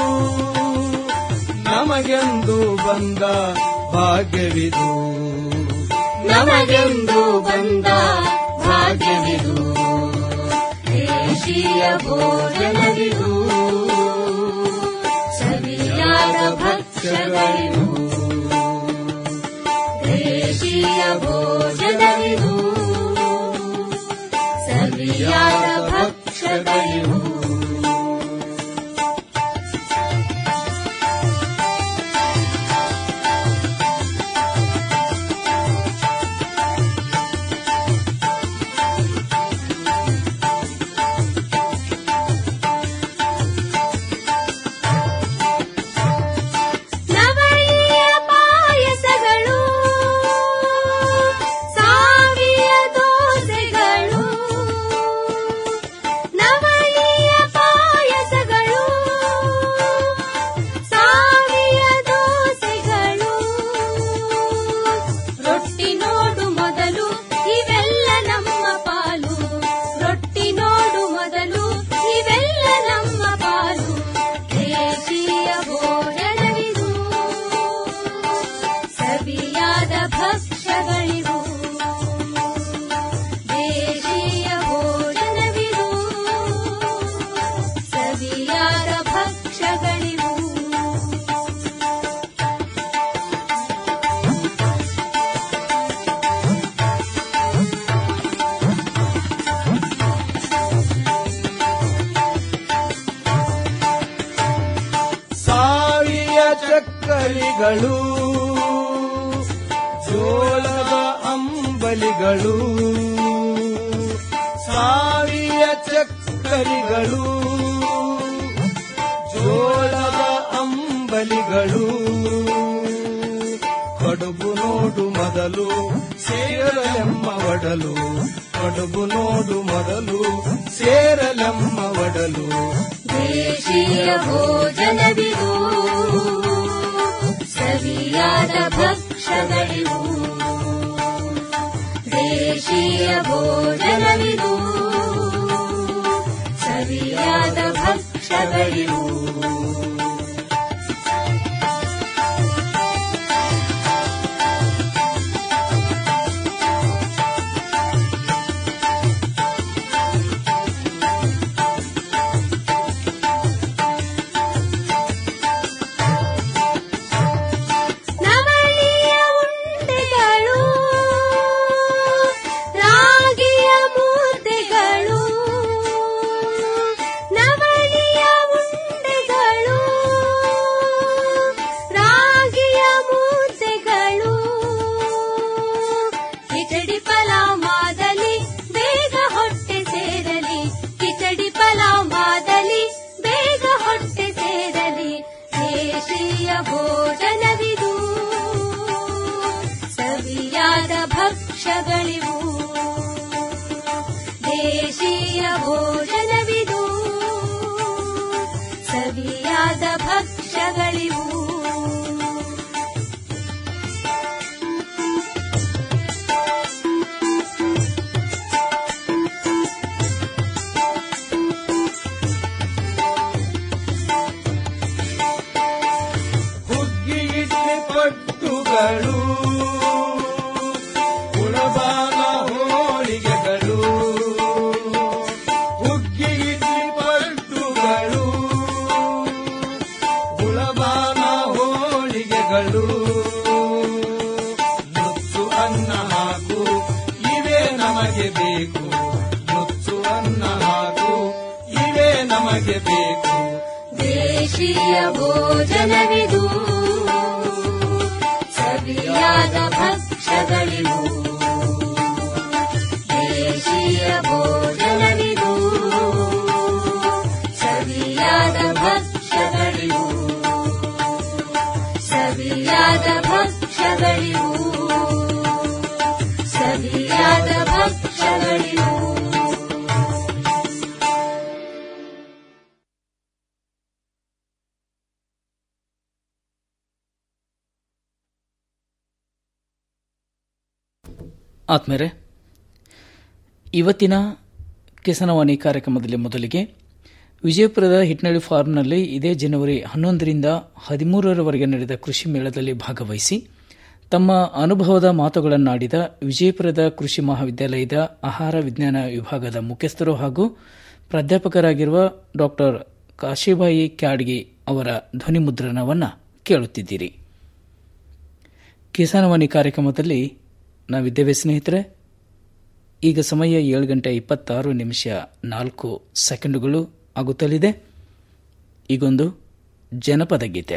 ನಮಗೆಂದು ಬಂದ ಭಾಗ್ಯವಿದು ನಮಗೆಂದು ಬಂದ ಭಾಗ್ಯವಿದು ದೇಶೀಯ ಭೋಜನವಿದು ಸವಿಯಾದ ಭಕ್ಷ್ಯಗಳಿವು ದೇಶೀಯ ಭೋಜನವಿದು ಸವಿಯಾದ ಭಕ್ಷ್ಯಗಳಿವು ನವಳಿಯ ಪಾಯಸಗಳು ಸಾವಿಯ ದೋಸೆಗಳು ನವಳಿಯ ಪಾಯಸಗಳು ಸಾವಿಯ ದೋಸೆಗಳು ರೊಟ್ಟಿ ನೋಡು ಮೊದಲು ಇವೆಲ್ಲ ನಮ್ಮ ಪಾಲು ರೊಟ್ಟಿ ನೋಡು ಮೊದಲು ಇವೆಲ್ಲ ನಮ್ಮ ಪಾಲು ದೇಶೀಯ ಭೋಜನವಿದು ಸವಿಯಾದ ಭಕ್ಷ್ಯಗಳಿವು ದೇಶೀಯ ಭೋಜನವಿದು ಸವಿಯಾದ ಭಕ್ಷ್ಯಗಳಿವು ಸಾವಿಯ ಚಕ್ಕಲಿಗಳು ಜೋಳದ ಅಂಬಲಿಗಳು ಸಾವಿಯ ಚಕ್ಕಲಿಗಳು ಜೋಳದ ಅಂಬಲಿಗಳು ಕಡುಬು ನೋಡು ಮೊದಲು ಸೇರಲೆಮ್ಮ ಒಡಲು ಕಡುಬು ನೋಡು ಮೊದಲು ಸೇರಲೆಮ್ಮ ಒಡಲು ದೇಶೀಯ ಭೋಜನವಿದು ಸವಿಯಾದ ಭಕ್ಷ್ಯಗಳಿವು ದೇಶೀಯ ಭೋಜನವಿದು ಸವಿಯಾದ ಭಕ್ಷ್ಯಗಳಿವು ನವಳಿಯ ಉಂಡೆಗಳು ರಾಗಿಯ ಮುದ್ದೆಗಳು ನವಳಿಯ ಉಂಡೆಗಳು ರಾಗಿಯ ಮುದ್ದೆಗಳು ಕಿಚಡಿ ಪಲಾವ್ ಮಾದಲಿ ಬೇಗ ಹೊಟ್ಟೆ ಸೇರಲಿ ಕಿಚಡಿ ಪಲಾವ್ ಮಾದಲಿ ಬೇಗ ಹೊಟ್ಟೆ ಸೇರಲಿ ದೇಶೀಯ ಭೋಜನವಿದು ಸವಿಯಾದ ಭಕ್ಷ್ಯಗಳಿವು ದೇಶೀಯ ಭೋಜನವಿದು ಸವಿಯಾದ ಭಕ್ಷ್ಯಗಳಿವು ಹುಗ್ಗಿ ಇಡ್ಲಿ ಪಟ್ಟುಗಳು ಕುಳಬಾನ ಹೋಳಿಗೆಗಳು ಹುಗ್ಗಿ ಇಡ್ಲಿ ಪಟ್ಟುಗಳು ಕುಳಬಾನ ಹೋಳಿಗೆಗಳು ನುಚ್ಚು ಅನ್ನ ಹಾಕು ಇವೇ ನಮಗೆ ಬೇಕು ನುಚ್ಚು ಅನ್ನ ಹಾಕು ಇವೇ ನಮಗೆ ಬೇಕು ದೇಶೀಯ ಭೋಜನವಿದು ಸವಿಯಾದ ಭಕ್ಷ್ಯಗಳಿವು ದೇಶೀಯ ಭೋಜನವಿದು ಸವಿಯಾದ ಭಕ್ಷ್ಯಗಳಿವು ಸವಿಯಾದ ಭಕ್ಷ್ಯಗಳಿವು ಸವಿಯಾದ ಭಕ್ಷ್ಯಗಳಿವು ಆತ್ಮೇರೆ ಇವತ್ತಿನ ಕಿಸನವಾಣಿ ಕಾರ್ಯಕ್ರಮದಲ್ಲಿ ಮೊದಲಿಗೆ ವಿಜಯಪುರದ ಹಿಟ್ನಳ್ಳಿ ಫಾರ್ಮ್ನಲ್ಲಿ ಇದೇ ಜನವರಿ ಹನ್ನೊಂದರಿಂದ ಹದಿಮೂರರವರೆಗೆ ನಡೆದ ಕೃಷಿ ಮೇಳದಲ್ಲಿ ಭಾಗವಹಿಸಿ ತಮ್ಮ ಅನುಭವದ ಮಾತುಗಳನ್ನಾಡಿದ ವಿಜಯಪುರದ ಕೃಷಿ ಮಹಾವಿದ್ಯಾಲಯದ ಆಹಾರ ವಿಜ್ಞಾನ ವಿಭಾಗದ ಮುಖ್ಯಸ್ಥರು ಹಾಗೂ ಪ್ರಾಧ್ಯಾಪಕರಾಗಿರುವ ಡಾ ಕಾಶಿಬಾಯಿ ಕ್ಯಾಡ್ಗಿ ಅವರ ಧ್ವನಿ ಮುದ್ರಣವನ್ನು ಕೇಳುತ್ತಿದ್ದೀರಿ ಕಿಸಾನವಾಣಿ ಕಾರ್ಯಕ್ರಮದಲ್ಲಿ ನಾವಿದ್ದೇವೆ ಸ್ನೇಹಿತರೆ ಈಗ ಸಮಯ ಏಳು ಗಂಟೆ ಇಪ್ಪತ್ತಾರು ನಿಮಿಷ ನಾಲ್ಕು ಸೆಕೆಂಡುಗಳು ಆಗುತ್ತಲಿದೆ ಈಗೊಂದು ಜನಪದ ಗೀತೆ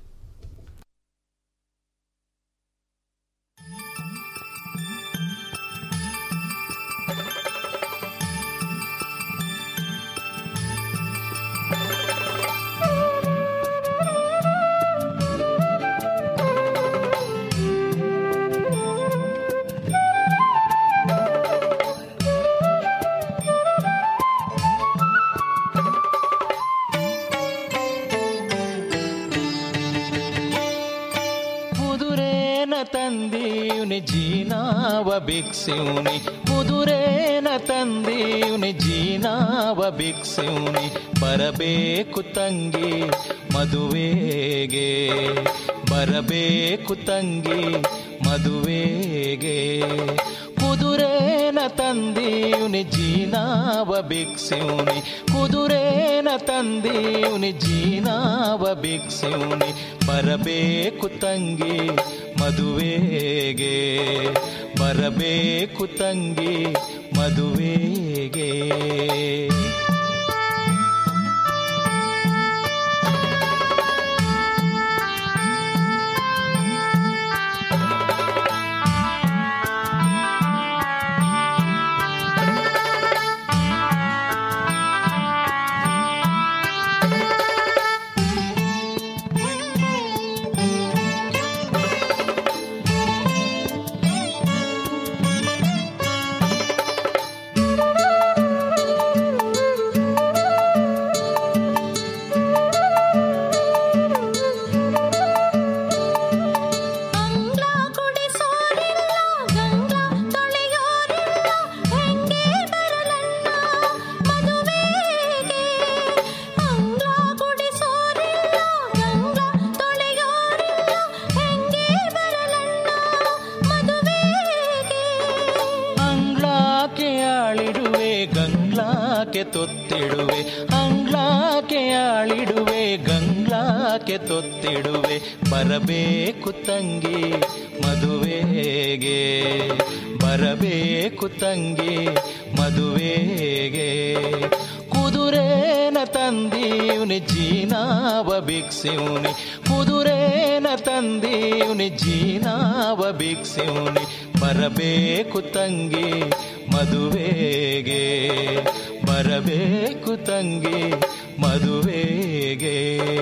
ಕುದುರೇನ ತಂದೀವ್ನಿ ಜೀನಾವ ಭಿಕ್ಷಿವ್ನಿ ಕುದುರೇನ ತಂದೀವ್ನಿ ಜೀನಾವ ಭಿಕ್ಷಿವ್ನಿ ಬರಬೇಕು ತಂಗಿ ಮದುವೆಗೆ ಬರಬೇಕು ತಂಗಿ ಮದುವೆಗೆ ಕುದುರೇನ ತಂದೀವ್ನಿ ಜೀನಾವ ಭಿಕ್ಷಿವ್ನಿ ಕುದುರೇನ ತಂದೀವ್ನಿ ಜೀನಾವ ಭಿಕ್ಷಿವ್ನಿ ಬರಬೇಕು ತಂಗಿ ಮದುವೆಗೆ ಬರಬೇಕು ತಂಗಿ ಮದುವೆಗೆ ಅಂಗ್ಲಾಕೆ ಆಳಿಡುವೆ ಗಂಗ್ಲಾಕೆ ತೊತ್ತಿಡುವೆ ಅಂಗ್ಲಾಕೆ ಆಳಿಡುವೆ ಗಂಗ್ಲಾಕೆ ತೊತ್ತಿಡುವೆ ಬರಬೇಕು ತಂಗಿ ಮದುವೆಗೆ ಬರಬೇಕು ತಂಗಿ ಮದುವೆಗೆ ಕುದುರೇನ ತಂದೀವ್ನಿ ಜೀನಾವ ಭಿಕ್ಷಿವ್ನಿ ಕುದುರೇನ ತಂದೀವ್ನಿ ಜೀನಾವ ಭಿಕ್ಷಿವ್ನಿ ಬರಬೇಕು ತಂಗಿ ಮದುವೆಗೆ ಬರಬೇಕು ತಂಗಿ ಮದುವೆಗೆ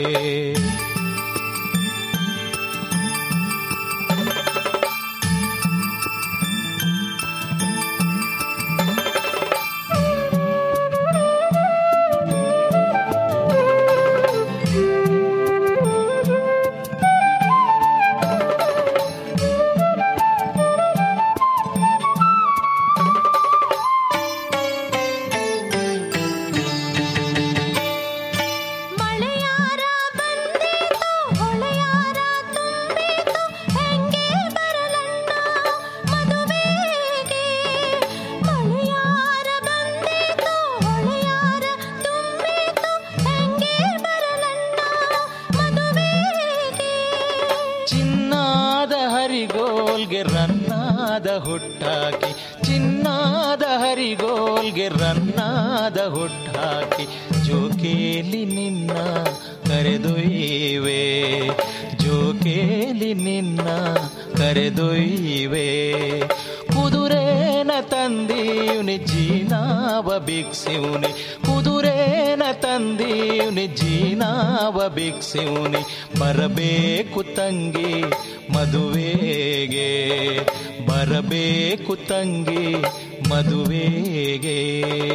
ಚಿನ್ನಾದ ಹರಿಗೋಲ್ಗೆ ರನ್ನಾದ ಹುಟ್ಟಾಕಿ ಚಿನ್ನಾದ ಹರಿಗೋಲ್ಗೆ ರನ್ನಾದ ಹುಟ್ಟಾಕಿ ಜೋಕೇಲಿ ನಿನ್ನ ಕರೆದೊಯ್ಯುವೆ ಜೋಕೇಲಿ ನಿನ್ನ ಕರೆದೊಯ್ಯುವೆ ಕುದುರೇನ ತಂದೀವ್ನಿ ಜೀನಾವ ಭಿಕ್ಷಿವ್ನಿ ಕುದುರೇನ ತಂದೀವ್ನಿ ಜೀನಾವ ಭಿಕ್ಷಿವ್ನಿ ಬರಬೇಕು ತಂಗಿ ಮದುವೆಗೆ ಬರಬೇಕು ತಂಗಿ ಮದುವೆಗೆ